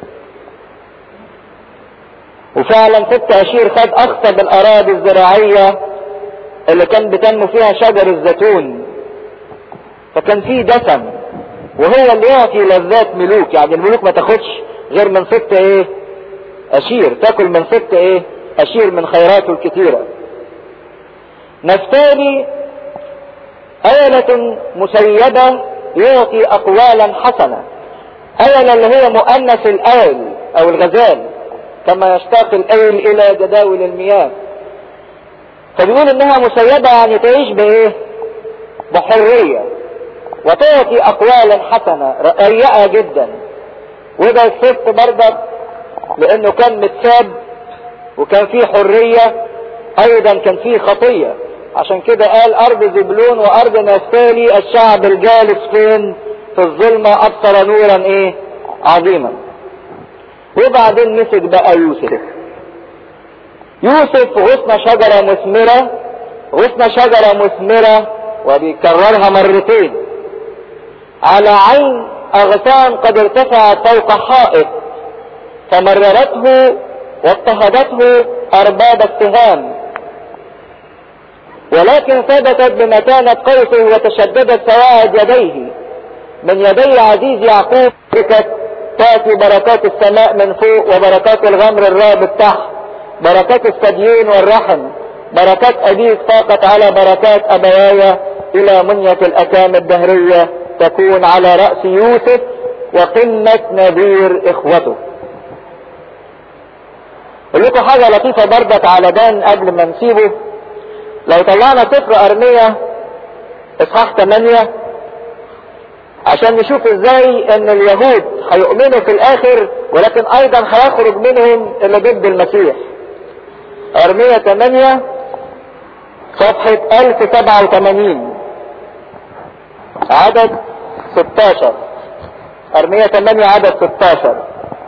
وفعلا ست اشير خد اخصب الاراضي الزراعية اللي كان بتنمو فيها شجر الزيتون فكان فيه دسم وهو اللي يعطي لذات ملوك يعني الملوك ما تاخدش غير من ست ايه اشير تاكل من ست ايه اشير من خيراته الكتيرة نفتالي آلة مسيدة يعطي أقوالا حسنة آلة اللي هي مؤنث الآل أو الغزال كما يشتاق الآل إلى جداول المياه فبيقول إنها مسيدة يعني تعيش بإيه؟ بحرية وتعطي أقوالا حسنة رقيقة جدا وده الست برضك لأنه كان متساب وكان فيه حرية أيضا كان فيه خطية عشان كده قال ارض زبلون وارض نفتالي الشعب الجالس فين في الظلمة ابصر نورا ايه عظيما وبعدين مسك بقى يوسف يوسف غصن شجرة مثمرة غصن شجرة مثمرة وبيكررها مرتين على عين اغصان قد ارتفعت فوق حائط فمررته واضطهدته ارباب اتهام ولكن ثبتت بمتانة قوسه وتشددت سواعد يديه من يدي عزيز يعقوب بكت تأتي بركات السماء من فوق وبركات الغمر الرابط تحت بركات الثديين والرحم بركات أبيك فاقت على بركات أبوايا إلى منية الأكام الدهرية تكون على رأس يوسف وقمة نذير إخوته أقول لكم حاجة لطيفة بردت على دان قبل ما نسيبه لو طلعنا سفر ارمية اصحاح 8 عشان نشوف ازاي ان اليهود هيؤمنوا في الاخر ولكن ايضا هيخرج منهم اللي ضد المسيح ارمية 8 صفحة 1087 عدد 16 ارمية 8 عدد 16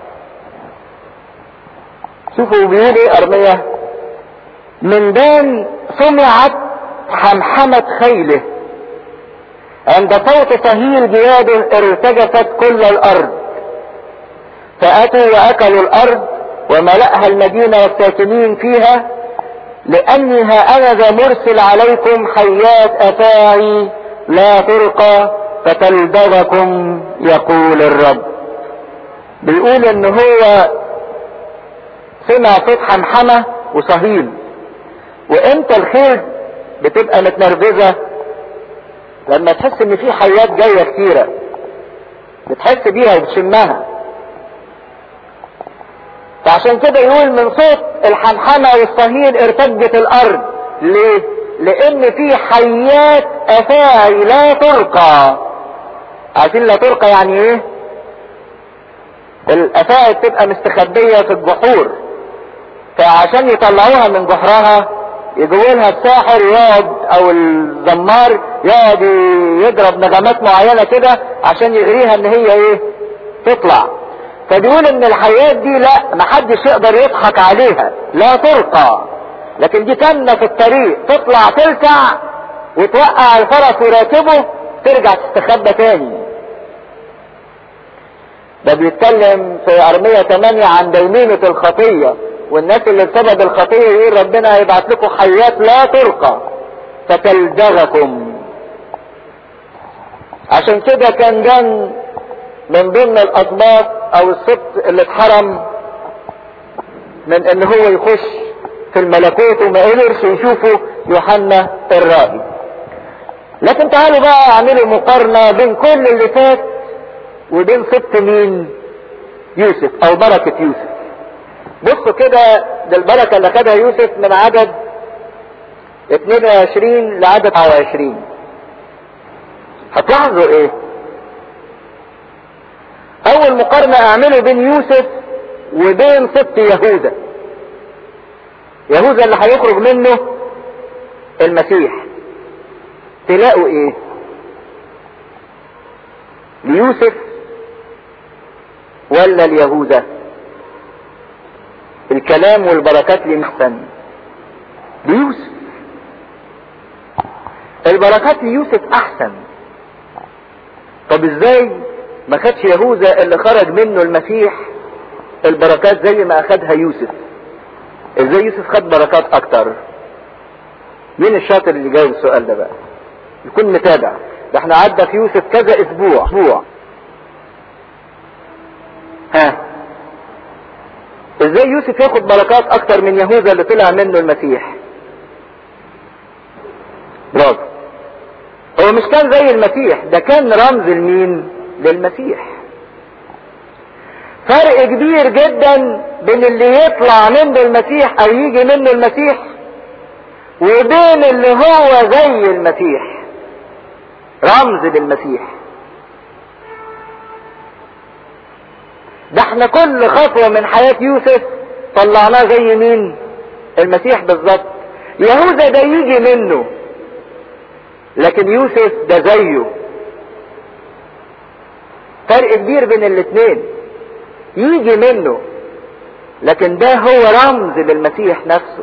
شوفوا بيقول ايه ارمية من دان سمعت حمحمة خيله عند صوت صهيل جياده ارتجفت كل الارض فاتوا واكلوا الارض وملأها المدينة والساكنين فيها لاني ها انا ذا مرسل عليكم حيات افاعي لا تلقى فتلدغكم يقول الرب بيقول ان هو سمع صوت حمحمة وصهيل وامتى الخيل بتبقى متنرفزة لما تحس ان في حيات جاية كتيرة بتحس بيها وبتشمها فعشان كده يقول من صوت الحمحمة والصهيل ارتجت الارض ليه لان في حيات افاعي لا تلقى عارفين لا تلقى يعني ايه الافاعي بتبقى مستخبية في الجحور فعشان يطلعوها من جحرها يجوا لها الساحر يقعد او الزمار يقعد يضرب نغمات معينة كده عشان يغريها ان هي ايه تطلع فبيقول ان الحياة دي لا محدش يقدر يضحك عليها لا تلقى لكن دي كامنة في الطريق تطلع تلسع وتوقع الفرس وراكبه ترجع تستخبى تاني ده بيتكلم في ارمية 8 عن دينونة الخطية والناس اللي بسبب الخطية يقول ربنا هيبعت لكم حيات لا ترقى فتلدغكم عشان كده كان جان من ضمن الاسباط او السبط اللي اتحرم من ان هو يخش في الملكوت وما قدرش يشوفه يوحنا الرائي لكن تعالوا بقى اعملوا مقارنة بين كل اللي فات وبين سبط مين يوسف او بركة يوسف بصوا كده ده البركة اللي خدها يوسف من عدد 22 لعدد 29 هتلاحظوا ايه اول مقارنة اعمله بين يوسف وبين سبط يهوذا يهوذا اللي هيخرج منه المسيح تلاقوا ايه ليوسف ولا ليهوذا الكلام والبركات لمحسن ليوسف البركات ليوسف احسن طب ازاي ما خدش يهوذا اللي خرج منه المسيح البركات زي ما اخدها يوسف ازاي يوسف خد بركات اكتر مين الشاطر اللي جاوب السؤال ده بقى يكون متابع ده احنا عدى في يوسف كذا اسبوع اسبوع ها ازاي يوسف ياخد بركات اكتر من يهوذا اللي طلع منه المسيح برافو هو مش كان زي المسيح ده كان رمز لمين للمسيح فرق كبير جدا بين اللي يطلع منه المسيح او يجي منه المسيح وبين اللي هو زي المسيح رمز للمسيح ده احنا كل خطوة من حياة يوسف طلعناه زي مين المسيح بالظبط يهوذا ده يجي منه لكن يوسف ده زيه فرق كبير بين الاثنين يجي منه لكن ده هو رمز للمسيح نفسه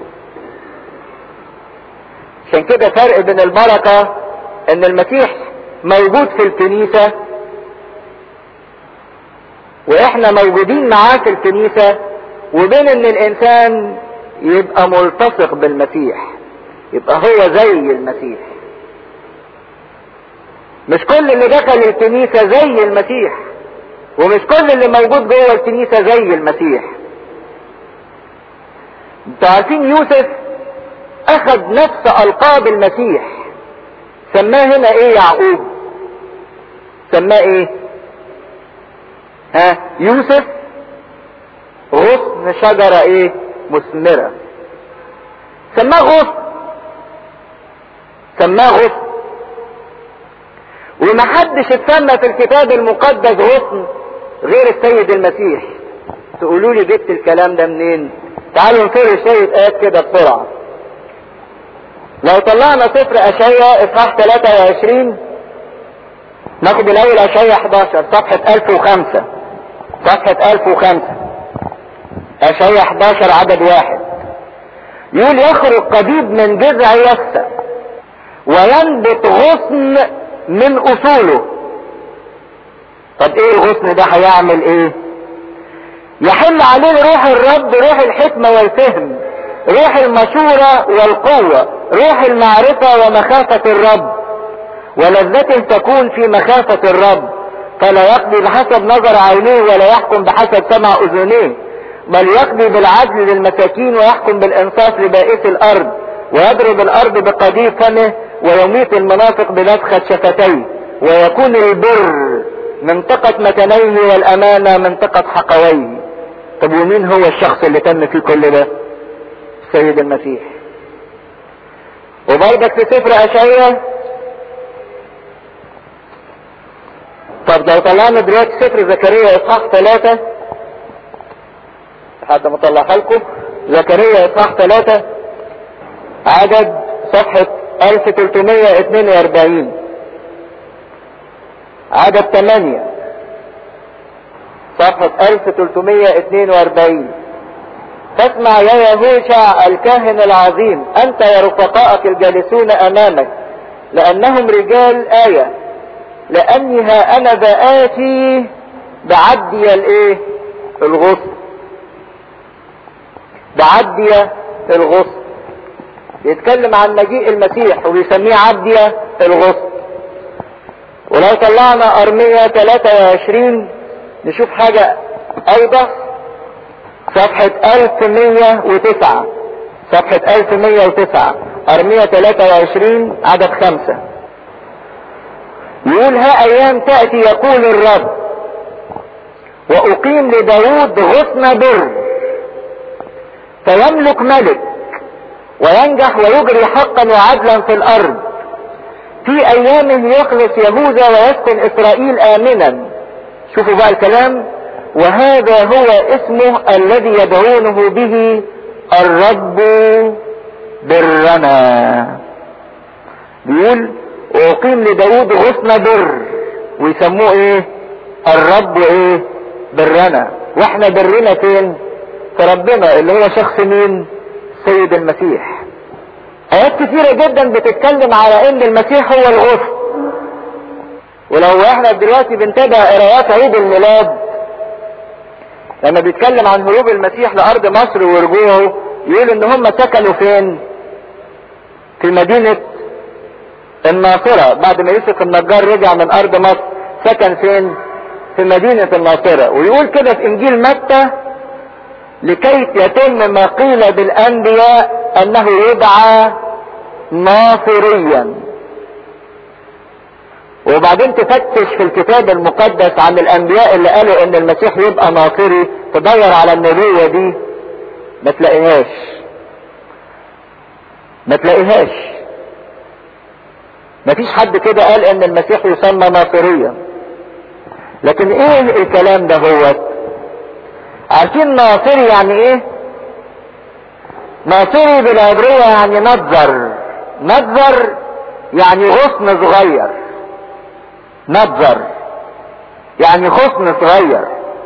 عشان كده فرق بين البركة ان المسيح موجود في الكنيسة واحنا موجودين معاه في الكنيسة وبين ان الانسان يبقى ملتصق بالمسيح يبقى هو زي المسيح مش كل اللي دخل الكنيسة زي المسيح ومش كل اللي موجود جوه الكنيسة زي المسيح انتوا عارفين يوسف اخذ نفس القاب المسيح سماه هنا ايه يعقوب سماه ايه ها يوسف غصن شجرة ايه مثمرة سماه غصن سماه غصن ومحدش اتسمى في الكتاب المقدس غصن غير السيد المسيح تقولوا لي جبت الكلام ده منين تعالوا نفر شوية آيات كده بسرعة لو طلعنا صفر أشعية إصحاح 23 ناخد الأول أشعية 11 صفحة 1005 صفحة 1005 أشعية 11 عدد واحد يقول يخرج قضيب من جذع يسع وينبت غصن من أصوله طب ايه الغصن ده هيعمل ايه يحل عليه روح الرب روح الحكمة والفهم روح المشورة والقوة روح المعرفة ومخافة الرب ولذته تكون في مخافة الرب فلا يقضي بحسب نظر عينيه ولا يحكم بحسب سمع اذنيه بل يقضي بالعدل للمساكين ويحكم بالانصاف لبائس الارض ويضرب الارض بقضيب فمه ويميت المنافق بنفخة شفتيه ويكون البر منطقة مكانيه والامانة منطقة حقويه طب ومين هو الشخص اللي تم فيه كل ده السيد المسيح وبرضك في سفر اشعياء طب لو طلعنا دلوقتي سفر زكريا اصحاح ثلاثة لحد ما اطلعها لكم زكريا اصحاح ثلاثة عدد صفحة 1342 عدد 8 صفحة 1342 فاسمع يا يهوشع الكاهن العظيم انت يا رفقائك الجالسون امامك لانهم رجال آية لاني ها انا ذا آتي بعدي الايه الغصن بعدي الغصن يتكلم عن مجيء المسيح وبيسميه عدي الغصن ولو طلعنا ارمية 23 نشوف حاجة ايضا صفحة 1109 صفحة 1109 ارمية 23 عدد خمسة يقول ها ايام تأتي يقول الرب واقيم لداود غصن بر فيملك ملك وينجح ويجري حقا وعدلا في الارض في ايام يخلص يهوذا ويسكن اسرائيل امنا شوفوا بقى الكلام وهذا هو اسمه الذي يدعونه به الرب برنا بيقول واقيم لداود غصن بر ويسموه ايه الرب ايه برنا واحنا برنا فين في ربنا اللي هو شخص مين سيد المسيح ايات كثيرة جدا بتتكلم على ان المسيح هو الغصن ولو احنا دلوقتي بنتابع قراءات عيد الميلاد لما بيتكلم عن هروب المسيح لارض مصر ورجوعه يقول ان هم سكنوا فين في مدينة الناصرة بعد ما يوسف النجار رجع من ارض مصر سكن فين في مدينة الناصرة ويقول كده في انجيل متى لكي يتم ما قيل بالانبياء انه يدعى ناصريا وبعدين تفتش في الكتاب المقدس عن الانبياء اللي قالوا ان المسيح يبقى ناصري تدور على النبوة دي ما تلاقيهاش ما تلاقيهاش ما فيش حد كده قال ان المسيح يسمى ناصريا لكن ايه الكلام ده هو عارفين ناصري يعني ايه ناصري بالعبرية يعني نظر نظر يعني غصن صغير نظر يعني غصن صغير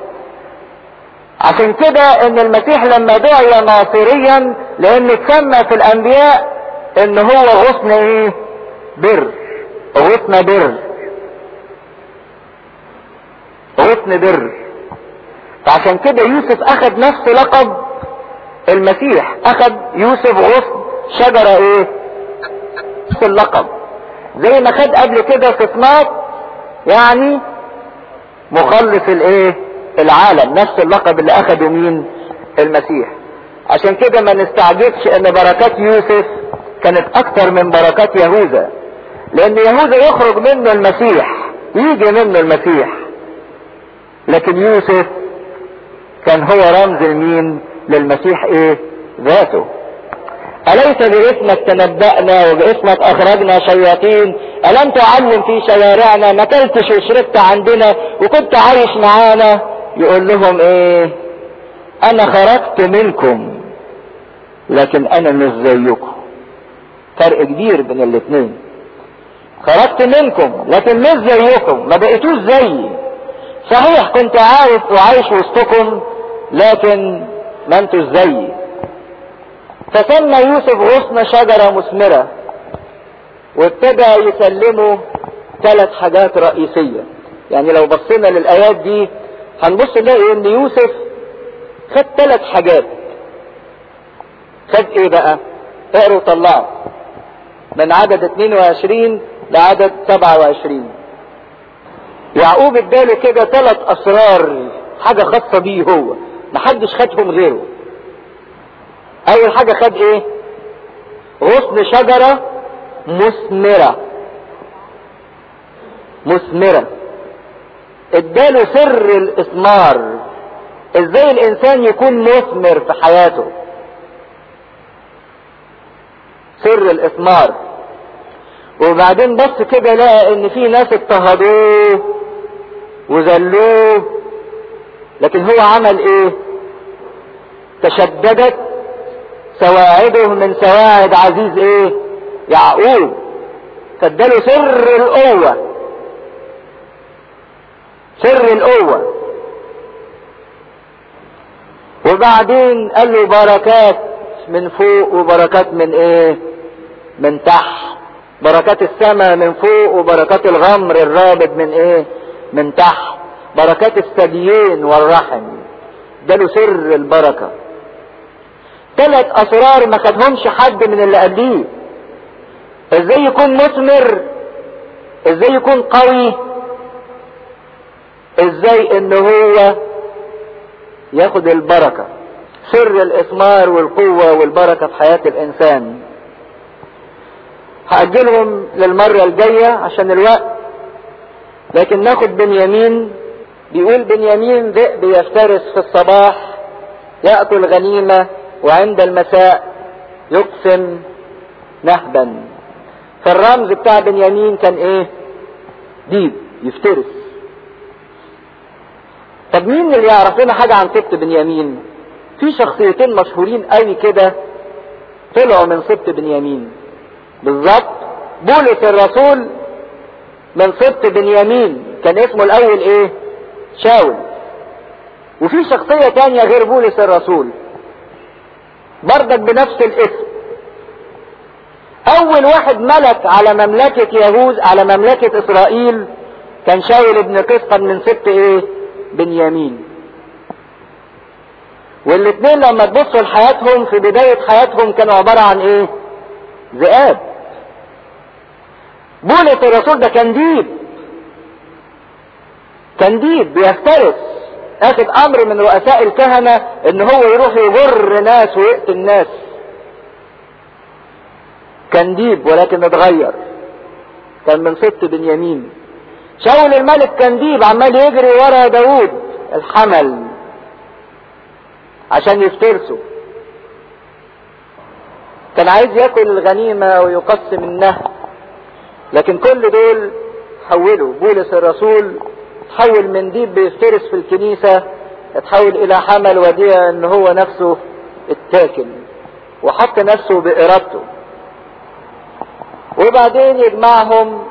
عشان كده ان المسيح لما دعي ناصريا لان اتسمى في الانبياء ان هو غصن ايه بر غصن بر غصن بر فعشان كده يوسف اخذ نفس لقب المسيح اخذ يوسف غصن شجرة ايه نفس اللقب زي ما خد قبل كده صفنات يعني مخلص الايه العالم نفس اللقب اللي اخده مين المسيح عشان كده ما نستعجبش ان بركات يوسف كانت اكتر من بركات يهوذا لان يهوذا يخرج منه المسيح يجي منه المسيح لكن يوسف كان هو رمز لمين للمسيح ايه ذاته أليس باسمك تنبأنا وباسمك أخرجنا شياطين ألم تعلم في شوارعنا ما كلتش وشربت عندنا وكنت عايش معانا يقول لهم ايه أنا خرجت منكم لكن أنا مش زيكم فرق كبير بين الاثنين خرجت منكم لكن مش زيكم ما بقيتوش زيي صحيح كنت عارف وعايش وسطكم لكن ما انتوش زيي فسمى يوسف غصن شجرة مثمرة وابتدى يسلمه ثلاث حاجات رئيسية يعني لو بصينا للآيات دي هنبص نلاقي ان يوسف خد ثلاث حاجات خد ايه بقى اقروا طلعوا من عدد 22 لعدد 27 يعقوب اداله كده ثلاث اسرار حاجة خاصة بيه هو محدش خدهم غيره اول حاجة خد ايه غصن شجرة مثمرة مثمرة اداله سر الاثمار ازاي الانسان يكون مثمر في حياته سر الاثمار وبعدين بص كده لقى ان في ناس اضطهدوه وذلوه لكن هو عمل ايه تشددت سواعده من سواعد عزيز ايه يعقوب فاداله سر القوة سر القوة وبعدين قال له بركات من فوق وبركات من ايه من تحت بركات السماء من فوق وبركات الغمر الرابط من ايه من تحت بركات الثديين والرحم ده له سر البركة ثلاث اسرار ما خدهمش حد من اللي قبليه ازاي يكون مثمر ازاي يكون قوي ازاي ان هو ياخد البركة سر الاثمار والقوة والبركة في حياة الانسان هأجلهم للمرة الجاية عشان الوقت لكن ناخد بنيامين بيقول بنيامين ذئب يفترس في الصباح يأكل غنيمة وعند المساء يقسم نهبا فالرمز بتاع بنيامين كان ايه ديب يفترس طب مين اللي يعرف لنا حاجة عن سبط بنيامين في شخصيتين مشهورين قوي كده طلعوا من سبط بنيامين بالظبط بولس الرسول من سبط بنيامين كان اسمه الاول ايه شاول وفي شخصية تانية غير بولس الرسول بردك بنفس الاسم اول واحد ملك على مملكة يهوذ على مملكة اسرائيل كان شاول ابن قسطا من سبط ايه بنيامين والاثنين لما تبصوا لحياتهم في بداية حياتهم كانوا عبارة عن ايه ذئاب بولس الرسول ده كان ديب كان ديب بيفترس اخد امر من رؤساء الكهنة ان هو يروح يجر ناس ويقتل ناس كان ديب ولكن اتغير كان من سبط بنيامين شاول الملك كان ديب عمال يجري ورا داوود الحمل عشان يفترسه كان عايز ياكل الغنيمة ويقسم النهب لكن كل دول حولوا بولس الرسول تحول من ديب بيفترس في الكنيسة اتحول الى حمل وديع ان هو نفسه اتاكل وحط نفسه بارادته وبعدين يجمعهم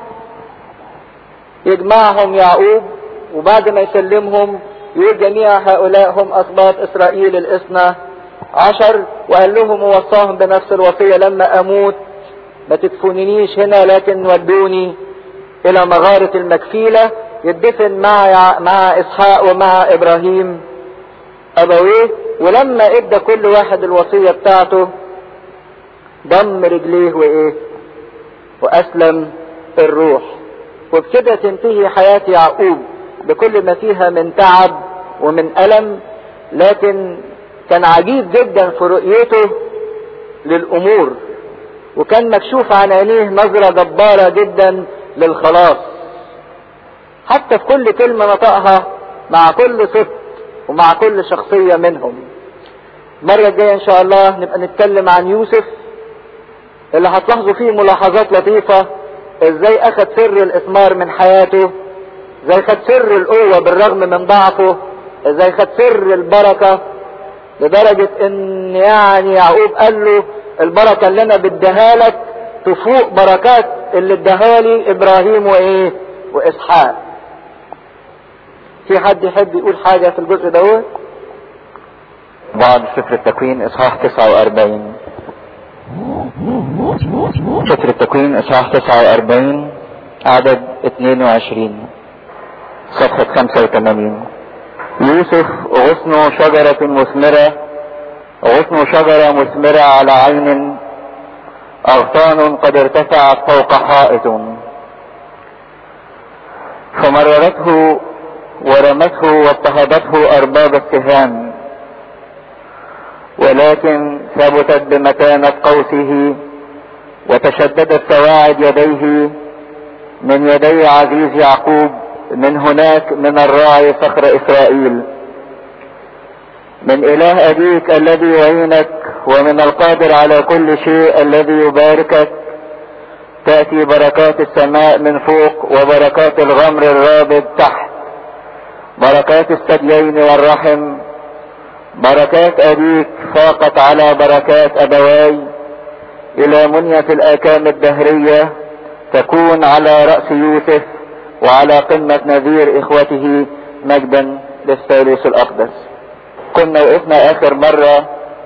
يجمعهم يعقوب وبعد ما يسلمهم يقول جميع هؤلاء هم اسباط اسرائيل الاثنى عشر وقال لهم ووصاهم بنفس الوصية لما اموت ما تدفننيش هنا لكن ودوني الى مغارة المكفيلة يدفن مع مع اسحاق ومع ابراهيم ابويه ولما ادى كل واحد الوصية بتاعته ضم رجليه وايه واسلم الروح وبكده تنتهي حياة يعقوب بكل ما فيها من تعب ومن ألم لكن كان عجيب جدا في رؤيته للأمور وكان مكشوف عن عينيه نظرة جبارة جدا للخلاص حتى في كل كلمة نطقها مع كل صفت ومع كل شخصية منهم المرة الجاية ان شاء الله نبقى نتكلم عن يوسف اللي هتلاحظوا فيه ملاحظات لطيفة ازاي اخد سر الاثمار من حياته ازاي خد سر القوة بالرغم من ضعفه ازاي خد سر البركة لدرجة ان يعني يعقوب قال له البركة اللي انا بديها لك تفوق بركات اللي اداها لي ابراهيم وايه واسحاق في حد يحب يقول حاجة في الجزء دوت بعد سفر التكوين اصحاح 49 سفر التكوين اصحاح 49 عدد 22 صفحة 85 يوسف غصن شجرة مثمرة غصن شجرة مثمرة على عين أغصان قد ارتفعت فوق حائط فمررته ورمته واضطهدته أرباب السهام ولكن ثبتت بمتانة قوسه وتشددت سواعد يديه من يدي عزيز يعقوب من هناك من الراعي صخر اسرائيل من اله ابيك الذي يعينك ومن القادر على كل شيء الذي يباركك تأتي بركات السماء من فوق وبركات الغمر الرابط تحت بركات الثديين والرحم بركات ابيك فاقت على بركات ابواي الى منية الاكام الدهرية تكون على رأس يوسف وعلى قمة نذير اخوته مجدا للثالوث الاقدس كنا وقفنا اخر مرة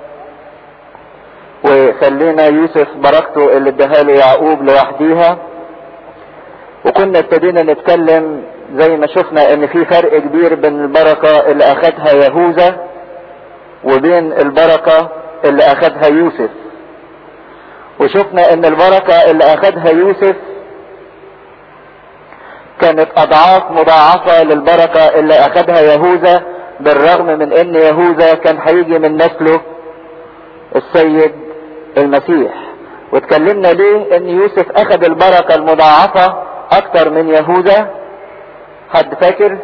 وخلينا يوسف بركته اللي اداها له يعقوب لوحديها وكنا ابتدينا نتكلم زي ما شفنا ان في فرق كبير بين البركة اللي اخدها يهوذا وبين البركة اللي اخدها يوسف وشفنا ان البركة اللي اخدها يوسف كانت اضعاف مضاعفة للبركة اللي اخدها يهوذا بالرغم من ان يهوذا كان هيجي من نسله السيد المسيح واتكلمنا ليه ان يوسف اخذ البركة المضاعفة اكتر من يهوذا حد فاكر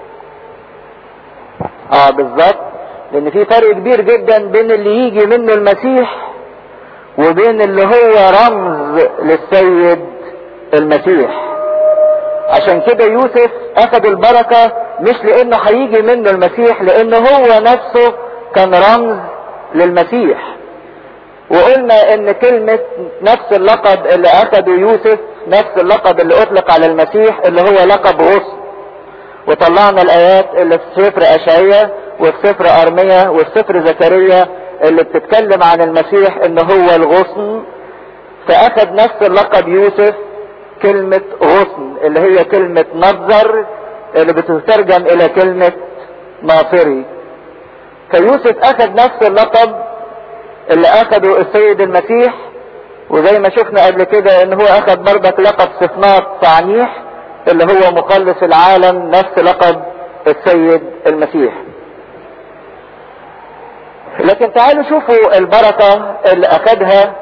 اه بالظبط لان في فرق كبير جدا بين اللي يجي منه المسيح وبين اللي هو رمز للسيد المسيح عشان كده يوسف اخذ البركة مش لانه هيجي منه المسيح لانه هو نفسه كان رمز للمسيح وقلنا ان كلمة نفس اللقب اللي اخده يوسف نفس اللقب اللي اطلق على المسيح اللي هو لقب غصن وطلعنا الايات اللي في سفر اشعية وفي سفر ارمية وفي سفر زكريا اللي بتتكلم عن المسيح ان هو الغصن فاخد نفس اللقب يوسف كلمة غصن اللي هي كلمة نظر اللي بتترجم الى كلمة ناصري فيوسف اخد نفس اللقب اللي اخده السيد المسيح وزي ما شفنا قبل كده ان هو اخد برضك لقب صفنات تعنيح اللي هو مخلص العالم نفس لقب السيد المسيح لكن تعالوا شوفوا البركة اللي اخدها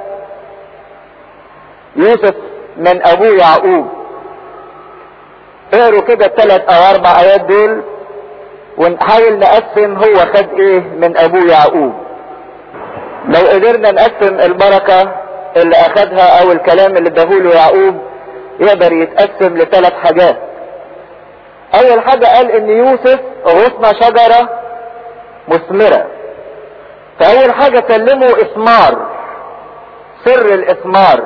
يوسف من ابوه يعقوب اقروا كده الثلاث او اربع ايات دول ونحاول نقسم هو خد ايه من ابوه يعقوب لو قدرنا نقسم البركة اللي اخدها او الكلام اللي اداهوله يعقوب يقدر يتقسم لثلاث حاجات اول حاجة قال ان يوسف غصن شجرة مثمرة فاول حاجة سلمه اثمار سر الاثمار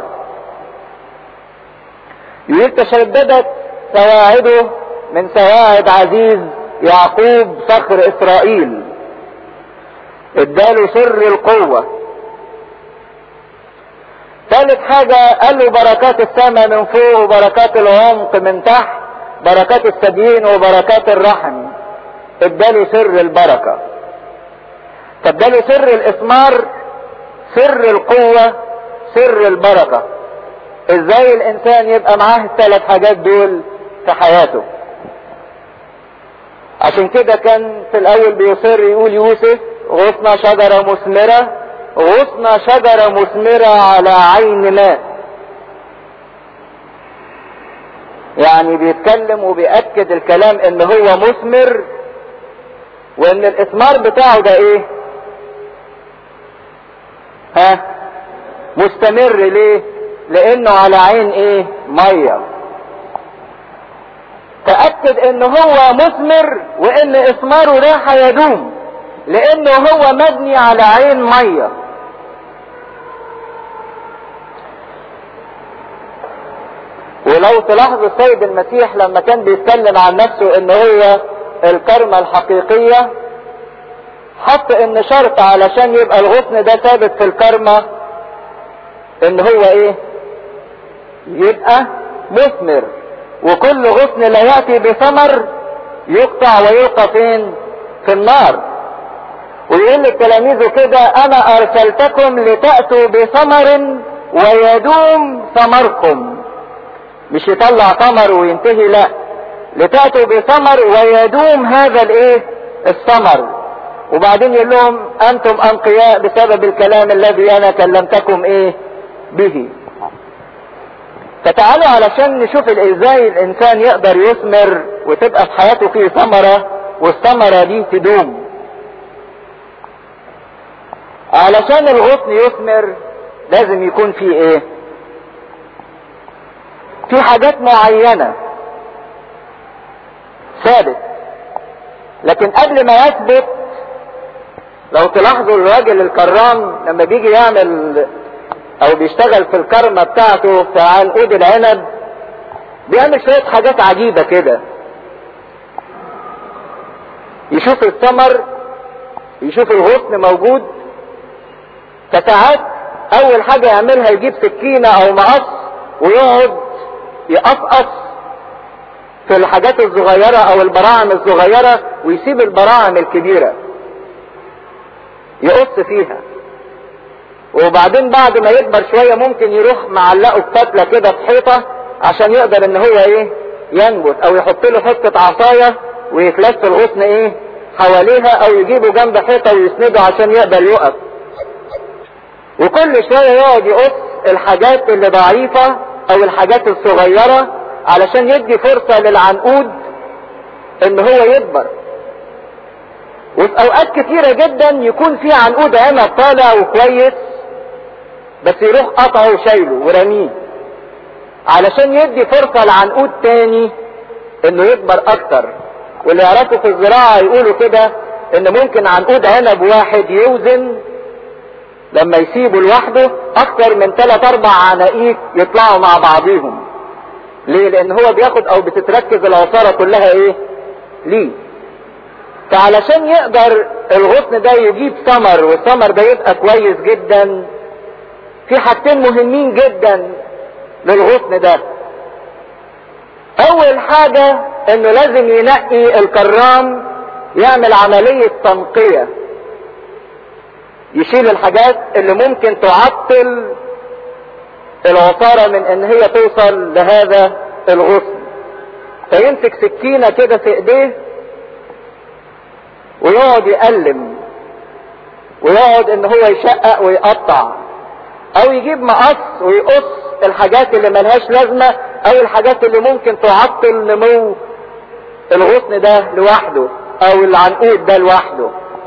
يقول تشددت سواعده من سواعد عزيز يعقوب صخر اسرائيل اداله سر القوة ثالث حاجة قال له بركات السماء من فوق وبركات العمق من تحت بركات الثديين وبركات الرحم اداله سر البركة فاداله سر الاثمار سر القوة سر البركة ازاي الانسان يبقى معاه الثلاث حاجات دول في حياته عشان كده كان في الاول بيصر يقول يوسف غصن شجرة مثمرة غصن شجرة مثمرة على عين ماء يعني بيتكلم وبيأكد الكلام ان هو مثمر وان الاثمار بتاعه ده ايه ها مستمر ليه لانه على عين ايه ميه تأكد ان هو مثمر وان اثماره ده هيدوم لانه هو مبني على عين ميه ولو تلاحظوا السيد المسيح لما كان بيتكلم عن نفسه ان هو الكرمة الحقيقية حط ان شرط علشان يبقى الغصن ده ثابت في الكرمة ان هو ايه يبقى مثمر وكل غصن لا يأتي بثمر يقطع ويلقى فين في النار ويقول لتلاميذه كده انا ارسلتكم لتأتوا بثمر ويدوم ثمركم مش يطلع ثمر وينتهي لا لتأتوا بثمر ويدوم هذا الايه الثمر وبعدين يقول لهم انتم انقياء بسبب الكلام الذي انا كلمتكم ايه به فتعالوا علشان نشوف ازاي الانسان يقدر يثمر وتبقى في حياته فيه ثمرة والثمرة دي تدوم علشان الغصن يثمر لازم يكون فيه ايه في حاجات معينة ثابت لكن قبل ما يثبت لو تلاحظوا الراجل الكرام لما بيجي يعمل او بيشتغل في الكرمة بتاعته في عنقود العنب بيعمل شوية حاجات عجيبة كده يشوف الثمر يشوف الغصن موجود فساعات اول حاجة يعملها يجيب سكينة او مقص ويقعد يقصقص في الحاجات الصغيرة او البراعم الصغيرة ويسيب البراعم الكبيرة يقص فيها وبعدين بعد ما يكبر شوية ممكن يروح معلقه بفتلة كده في حيطة عشان يقدر ان هو ايه ينبت او يحط له حتة عصاية ويتلف الغصن ايه حواليها او يجيبه جنب حيطة ويسنده عشان يقدر يقف وكل شوية يقعد يقص الحاجات اللي ضعيفة او الحاجات الصغيرة علشان يدي فرصة للعنقود ان هو يكبر وفي اوقات كتيرة جدا يكون في عنقود عنب طالع وكويس بس يروح قطعه وشايله ورميه علشان يدي فرصة لعنقود تاني انه يكبر اكتر واللي يعرفوا في الزراعة يقولوا كده ان ممكن عنقود عنب واحد يوزن لما يسيبه لوحده اكتر من ثلاث اربع عناقيد يطلعوا مع بعضيهم ليه لان هو بياخد او بتتركز العصارة كلها ايه ليه فعلشان يقدر الغصن ده يجيب ثمر والثمر ده يبقى كويس جدا في حاجتين مهمين جدا للغصن ده اول حاجة انه لازم ينقي الكرام يعمل عملية تنقية يشيل الحاجات اللي ممكن تعطل العصارة من ان هي توصل لهذا الغصن فيمسك سكينة كده في ايديه ويقعد يقلم ويقعد ان هو يشقق ويقطع او يجيب مقص ويقص الحاجات اللي ملهاش لازمة او الحاجات اللي ممكن تعطل نمو الغصن ده لوحده او العنقود ده لوحده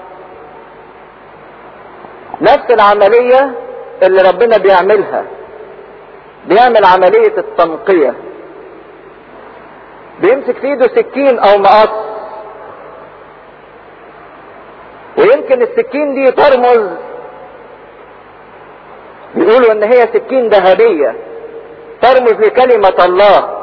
نفس العملية اللي ربنا بيعملها بيعمل عملية التنقية بيمسك في ايده سكين او مقص ويمكن السكين دي ترمز بيقولوا ان هي سكين ذهبية ترمز لكلمة الله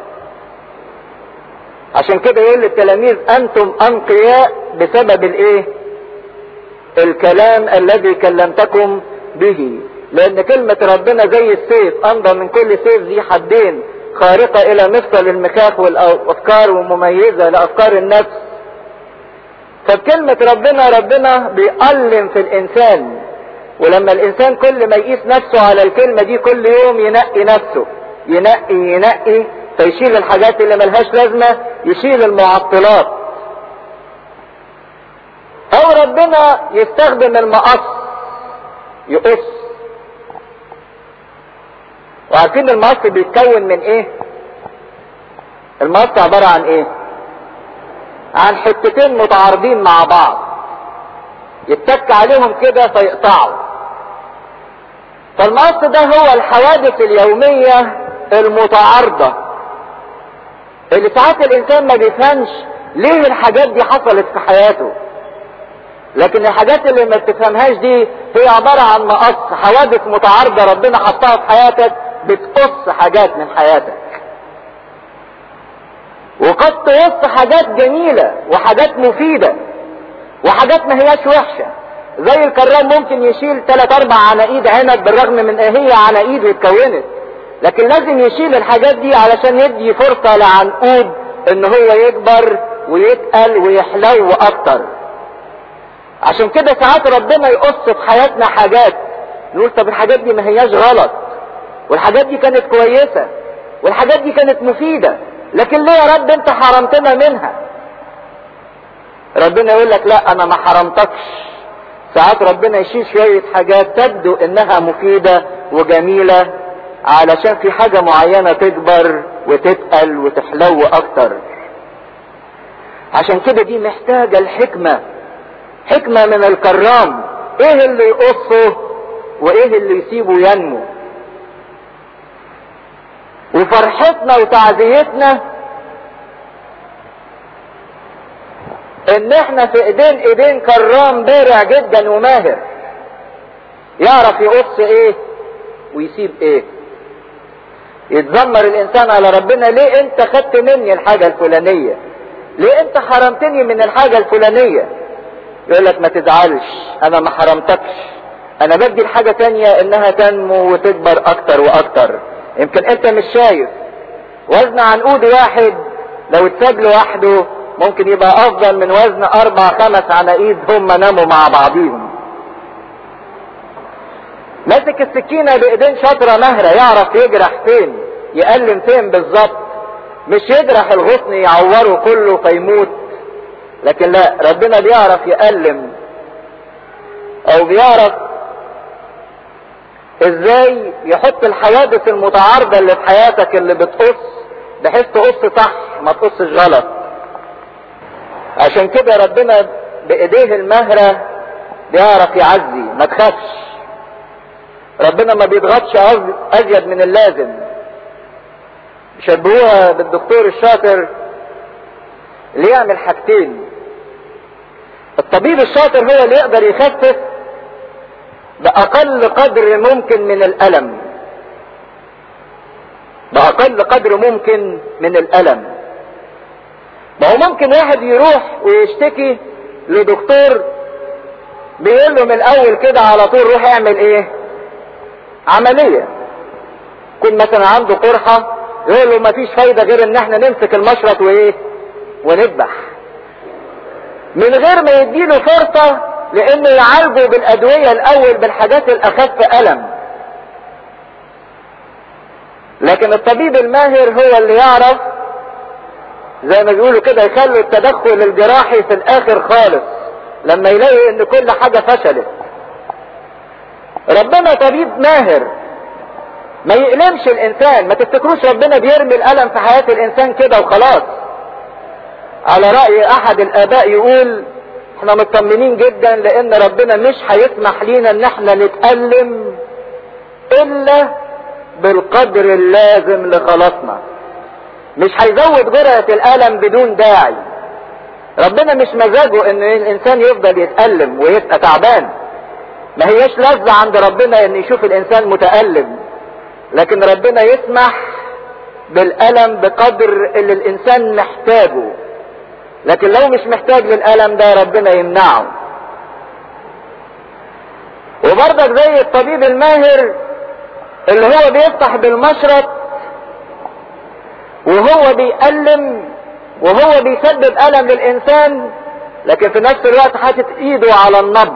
عشان كده يقول للتلاميذ انتم انقياء بسبب الايه الكلام الذي كلمتكم به لان كلمة ربنا زي السيف انضى من كل سيف ذي حدين خارقة الى مفصل المخاخ والافكار ومميزة لافكار النفس فبكلمة ربنا ربنا بيألم في الانسان ولما الانسان كل ما يقيس نفسه على الكلمة دي كل يوم ينقي نفسه ينقي ينقي فيشيل الحاجات اللي ملهاش لازمة يشيل المعطلات او ربنا يستخدم المقص يقص وعارفين المقص بيتكون من ايه المقص عبارة عن ايه عن حتتين متعارضين مع بعض يتك عليهم كده فيقطعوا فالمقص ده هو الحوادث اليومية المتعارضة اللي ساعات الانسان ما بيفهمش ليه الحاجات دي حصلت في حياته لكن الحاجات اللي ما بتفهمهاش دي هي عبارة عن مقص حوادث متعارضة ربنا حطها في حياتك بتقص حاجات من حياتك وقد تقص حاجات جميلة وحاجات مفيدة وحاجات ما هياش وحشة زي الكرام ممكن يشيل ثلاث اربع عناقيد عنب بالرغم من ان هي عناقيد اتكونت لكن لازم يشيل الحاجات دي علشان يدي فرصة لعنقود ان هو يكبر ويتقل ويحلو اكتر عشان كده ساعات ربنا يقص في حياتنا حاجات نقول طب الحاجات دي ما هياش غلط والحاجات دي كانت كويسة والحاجات دي كانت مفيدة لكن ليه يا رب انت حرمتنا منها ربنا يقول لك لا انا ما حرمتكش ساعات ربنا يشيل شوية حاجات تبدو انها مفيدة وجميلة علشان في حاجة معينة تكبر وتتقل وتحلو اكتر عشان كده دي محتاجة الحكمة حكمة من الكرام ايه اللي يقصه وايه اللي يسيبه ينمو وفرحتنا وتعزيتنا ان احنا في ايدين ايدين كرام بارع جدا وماهر يعرف يقص ايه ويسيب ايه يتذمر الانسان على ربنا ليه انت خدت مني الحاجة الفلانية ليه انت حرمتني من الحاجة الفلانية يقول لك ما تزعلش انا ما حرمتكش انا بدي الحاجة تانية انها تنمو وتكبر اكتر واكتر يمكن انت مش شايف وزن عنقود واحد لو اتساب لوحده ممكن يبقى افضل من وزن اربع خمس عناقيد هم ناموا مع بعضيهم ماسك السكينة بايدين شاطرة مهرة يعرف يجرح فين يألم فين بالظبط مش يجرح الغصن يعوره كله فيموت لكن لا ربنا بيعرف يألم او بيعرف ازاي يحط الحوادث المتعارضة اللي في حياتك اللي بتقص بحيث تقص صح ما تقصش غلط عشان كده ربنا بايديه المهرة بيعرف يعزي ما تخافش ربنا ما بيضغطش ازيد من اللازم يشبهوها بالدكتور الشاطر اللي يعمل حاجتين الطبيب الشاطر هو اللي يقدر يخفف بأقل قدر ممكن من الألم بأقل قدر ممكن من الألم ما هو ممكن واحد يروح ويشتكي لدكتور بيقول له من الأول كده على طول روح اعمل ايه عملية يكون مثلا عنده قرحة يقول له مفيش فايدة غير ان احنا نمسك المشرط وايه ونذبح من غير ما يديله فرصة لانه يعالجه بالادوية الاول بالحاجات الاخف الم لكن الطبيب الماهر هو اللي يعرف زي ما بيقولوا كده يخلوا التدخل الجراحي في الاخر خالص لما يلاقي ان كل حاجة فشلت ربنا طبيب ماهر ما يألمش الانسان ما تفتكروش ربنا بيرمي الالم في حياة الانسان كده وخلاص على رأي احد الاباء يقول احنا مطمنين جدا لان ربنا مش هيسمح لينا ان احنا نتألم الا بالقدر اللازم لخلاصنا مش هيزود جرعة الالم بدون داعي ربنا مش مزاجه ان الانسان يفضل يتألم ويبقى تعبان ما هيش لذة عند ربنا ان يشوف الانسان متألم لكن ربنا يسمح بالألم بقدر اللي الانسان محتاجه لكن لو مش محتاج للألم ده ربنا يمنعه وبرضك زي الطبيب الماهر اللي هو بيفتح بالمشرط وهو بيألم وهو بيسبب ألم للإنسان لكن في نفس الوقت حاطط إيده على النبض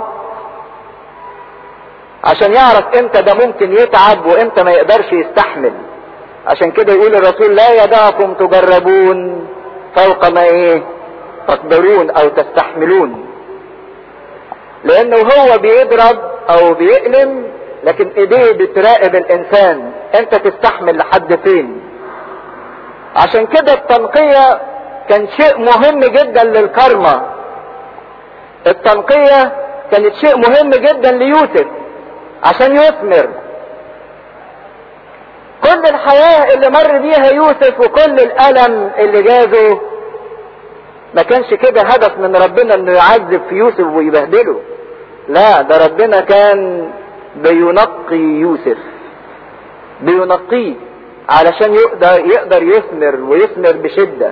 عشان يعرف امتى ده ممكن يتعب وامتى ما يقدرش يستحمل عشان كده يقول الرسول لا يدعكم تجربون فوق ما ايه تقدرون او تستحملون لانه هو بيضرب او بيألم لكن ايديه بتراقب الانسان انت تستحمل لحد فين عشان كده التنقية كان شيء مهم جدا للكرمة التنقية كانت شيء مهم جدا ليوسف عشان يثمر كل الحياة اللي مر بيها يوسف وكل الألم اللي جازه ما كانش كده هدف من ربنا انه يعذب في يوسف ويبهدله لا ده ربنا كان بينقي يوسف بينقيه علشان يقدر يقدر يثمر ويثمر بشدة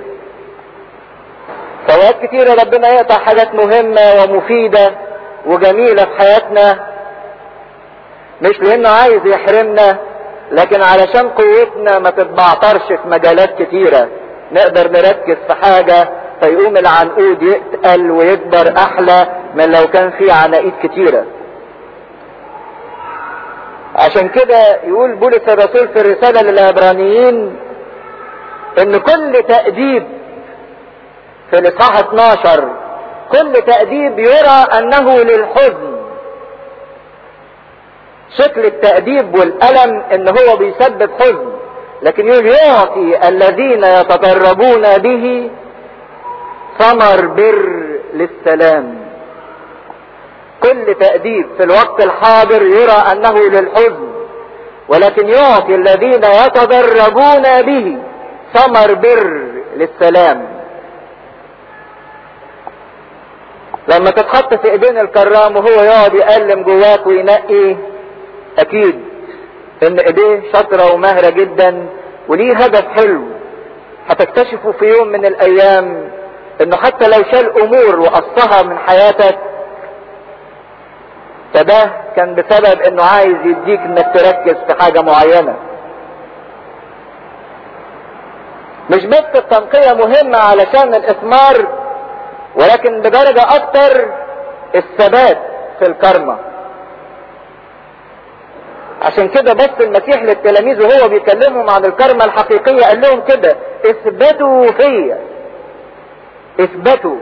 فوقت كتيرة ربنا يقطع حاجات مهمة ومفيدة وجميلة في حياتنا مش لانه عايز يحرمنا لكن علشان قوتنا ما تتبعترش في مجالات كتيرة نقدر نركز في حاجة فيقوم العنقود يتقل ويكبر احلى من لو كان في عناقيد كتيرة عشان كده يقول بولس الرسول في الرسالة للعبرانيين ان كل تأديب في الاصحاح 12 كل تأديب يرى انه للحزن شكل التأديب والألم ان هو بيسبب حزن لكن يقول يعطي الذين يتدربون به ثمر بر للسلام كل تأديب في الوقت الحاضر يرى انه للحزن ولكن يعطي الذين يتدربون به ثمر بر للسلام لما تتحط في ايدين الكرام وهو يقعد يألم جواك وينقي اكيد ان ايديه شاطرة وماهرة جدا وليه هدف حلو هتكتشفوا في يوم من الايام انه حتى لو شال امور وقصها من حياتك فده كان بسبب انه عايز يديك انك تركز في حاجة معينة مش بس التنقية مهمة علشان الإثمار ولكن بدرجة أكتر الثبات في الكرمة عشان كده بص المسيح للتلاميذ وهو بيكلمهم عن الكرمة الحقيقية قال لهم كده اثبتوا فيا اثبتوا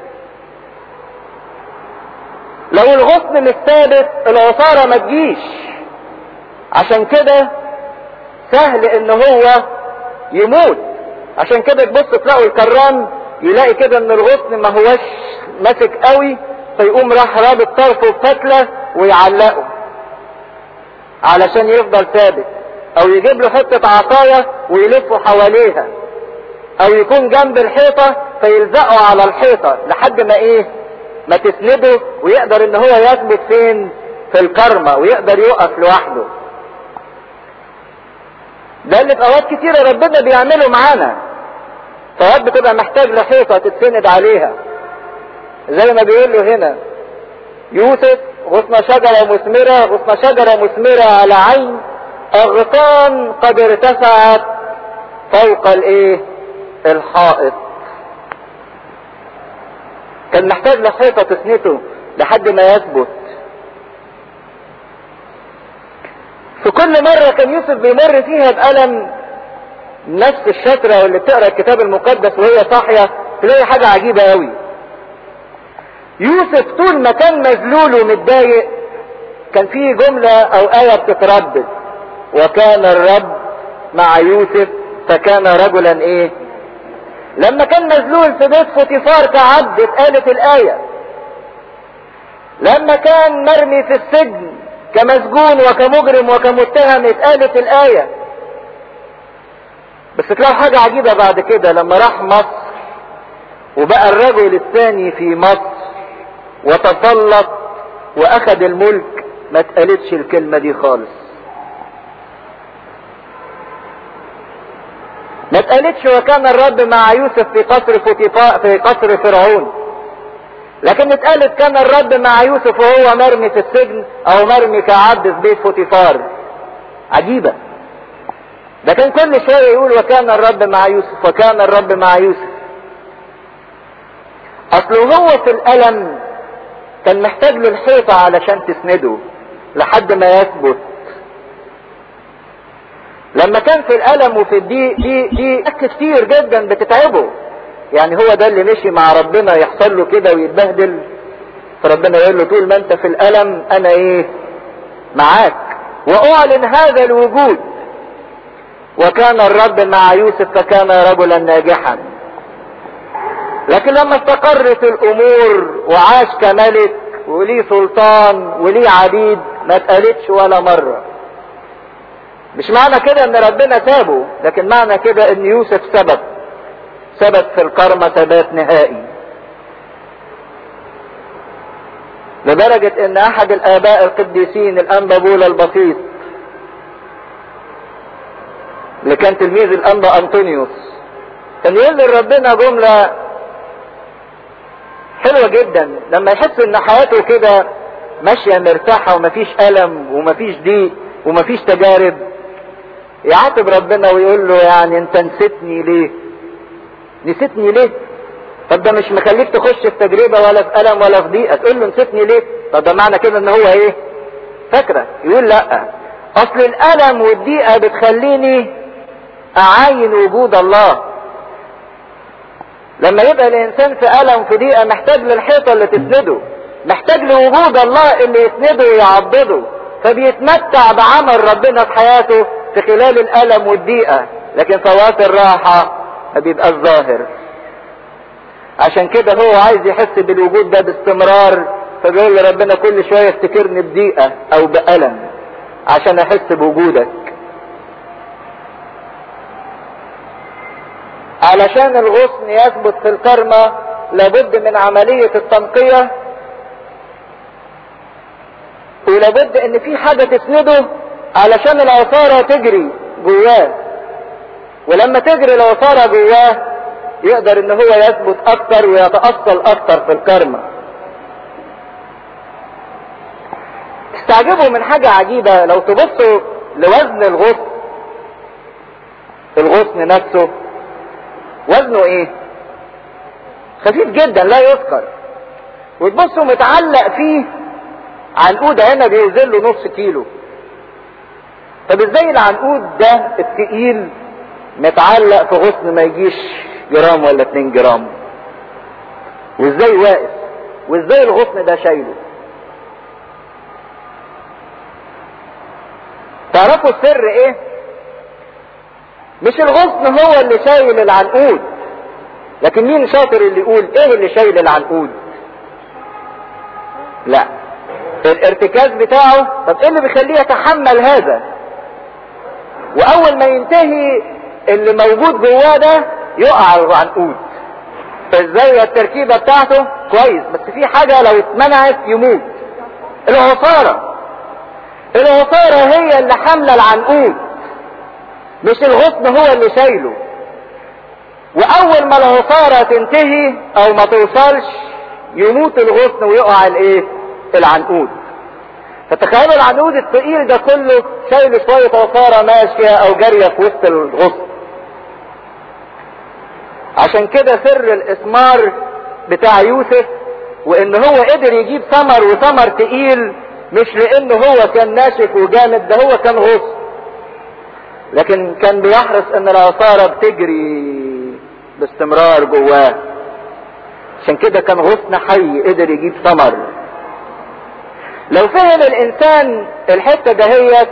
لو الغصن مش ثابت العصارة ما تجيش عشان كده سهل ان هو يموت عشان كده تبص تلاقوا الكرام يلاقي كده ان الغصن ما هوش ماسك قوي فيقوم راح رابط طرفه بفتلة ويعلقه علشان يفضل ثابت او يجيب له حتة عصاية ويلفه حواليها او يكون جنب الحيطة فيلزقه على الحيطة لحد ما ايه ما تسنده ويقدر ان هو يثبت فين في الكرمة ويقدر يقف لوحده ده اللي في اوقات كتيرة ربنا بيعمله معانا فوقت بتبقى محتاج لحيطة تتسند عليها زي ما بيقول له هنا يوسف غصن شجرة مثمرة غصن شجرة مثمرة على عين اغصان قد ارتفعت فوق الايه الحائط كان محتاج لحيطة تسنته لحد ما يثبت في كل مرة كان يوسف بيمر فيها بألم نفس الشترة واللي بتقرا الكتاب المقدس وهي صاحية تلاقي حاجة عجيبة قوي يوسف طول ما كان مذلول ومتضايق كان في جملة او آية بتتردد وكان الرب مع يوسف فكان رجلا ايه لما كان مذلول في بيت فوتيفار كعبد اتقالت الآية لما كان مرمي في السجن كمسجون وكمجرم وكمتهم اتقالت الآية بس تلاقوا حاجة عجيبة بعد كده لما راح مصر وبقى الرجل الثاني في مصر وتسلط واخد الملك ما اتقالتش الكلمة دي خالص ما اتقالتش وكان الرب مع يوسف في قصر فوتيفا في قصر فرعون لكن اتقالت كان الرب مع يوسف وهو مرمي في السجن او مرمي كعبد في بيت فوتيفار عجيبة ده كان كل شوية يقول وكان الرب مع يوسف وكان الرب مع يوسف اصله هو في الالم كان محتاج للحيطة علشان تسنده لحد ما يثبت لما كان في الالم وفي الضيق دي دي كتير جدا بتتعبه يعني هو ده اللي مشي مع ربنا يحصل له كده ويتبهدل فربنا يقول له طول ما انت في الالم انا ايه معاك واعلن هذا الوجود وكان الرب مع يوسف فكان رجلا ناجحا لكن لما استقرت الامور وعاش كملك وليه سلطان وليه عبيد ما اتقالتش ولا مرة مش معنى كده ان ربنا سابه لكن معنى كده ان يوسف ثبت ثبت في الكرمة ثبات نهائي لدرجة ان احد الاباء القديسين الانبا بولا البسيط اللي كان تلميذ الانبا انطونيوس كان يقول لربنا جملة حلوة جدا لما يحس ان حياته كده ماشية مرتاحة ومفيش ألم ومفيش ضيق ومفيش تجارب يعاتب ربنا ويقول له يعني انت نسيتني ليه نسيتني ليه طب ده مش مخليك تخش في تجربة ولا في ألم ولا في ضيقة تقول له نسيتني ليه طب ده معنى كده ان هو ايه فاكرة يقول لا اصل الألم والضيقة بتخليني اعاين وجود الله لما يبقى الانسان في الم في ضيقه محتاج للحيطه اللي تسنده محتاج لوجود الله اللي يسنده ويعضده فبيتمتع بعمل ربنا في حياته في خلال الالم والضيقه لكن فوات الراحه ما بيبقاش ظاهر عشان كده هو عايز يحس بالوجود ده باستمرار فبيقول لربنا كل شويه افتكرني بضيقه او بالم عشان احس بوجودك علشان الغصن يثبت في الكرمة لابد من عملية التنقية ولابد ان في حاجة تسنده علشان العصارة تجري جواه ولما تجري العصارة جواه يقدر ان هو يثبت اكتر ويتأصل اكتر في الكرمة استعجبوا من حاجة عجيبة لو تبصوا لوزن الغصن الغصن نفسه وزنه ايه خفيف جدا لا يذكر وتبصوا متعلق فيه عنقود هنا بيوزن له نص كيلو طب ازاي العنقود ده التقيل متعلق في غصن ما يجيش جرام ولا 2 جرام وازاي واقف وازاي الغصن ده شايله تعرفوا السر ايه مش الغصن هو اللي شايل العنقود لكن مين شاطر اللي يقول ايه اللي شايل العنقود لا الارتكاز بتاعه طب ايه اللي بيخليه يتحمل هذا واول ما ينتهي اللي موجود جواه ده يقع العنقود ازاي التركيبة بتاعته كويس بس في حاجة لو اتمنعت يموت العصارة العصارة هي اللي حاملة العنقود مش الغصن هو اللي شايله واول ما العصارة تنتهي او ما توصلش يموت الغصن ويقع الايه العنقود فتخيلوا العنقود الثقيل ده كله شايل شوية عصارة ماشية او جارية في وسط الغصن عشان كده سر الاسمار بتاع يوسف وان هو قدر يجيب ثمر وثمر تقيل مش لانه هو كان ناشف وجامد ده هو كان غصن لكن كان بيحرص ان العصارة بتجري باستمرار جواه عشان كده كان غصن حي قدر يجيب ثمر لو فهم الانسان الحته دهيت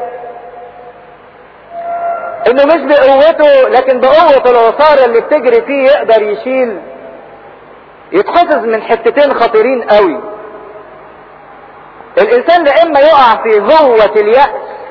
انه مش بقوته لكن بقوة العصارة اللي بتجري فيه يقدر يشيل يتحفظ من حتتين خطيرين قوي الانسان ده اما يقع في هوة اليأس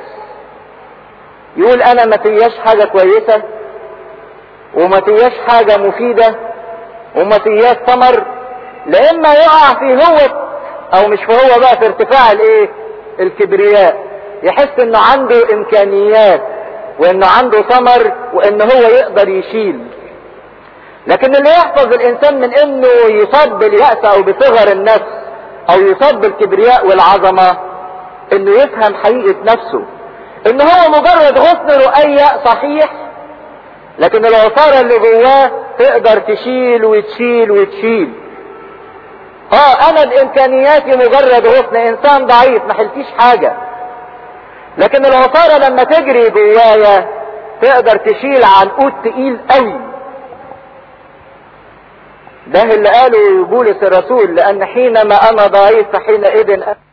يقول انا ما فياش حاجة كويسة وما فياش حاجة مفيدة وما فياش ثمر لاما يقع في هوة او مش في هو بقى في ارتفاع الايه الكبرياء يحس انه عنده امكانيات وانه عنده ثمر وان هو يقدر يشيل لكن اللي يحفظ الانسان من انه يصاب باليأس او بصغر النفس او يصاب بالكبرياء والعظمة انه يفهم حقيقة نفسه ان هو مجرد غصن رؤية صحيح لكن العصارة اللي جواه تقدر تشيل وتشيل وتشيل اه انا بامكانياتي مجرد غصن انسان ضعيف ما حلتيش حاجة لكن العصارة لما تجري جوايا تقدر تشيل عنقود تقيل قوي ده اللي قاله بولس الرسول لان حينما انا ضعيف فحينئذ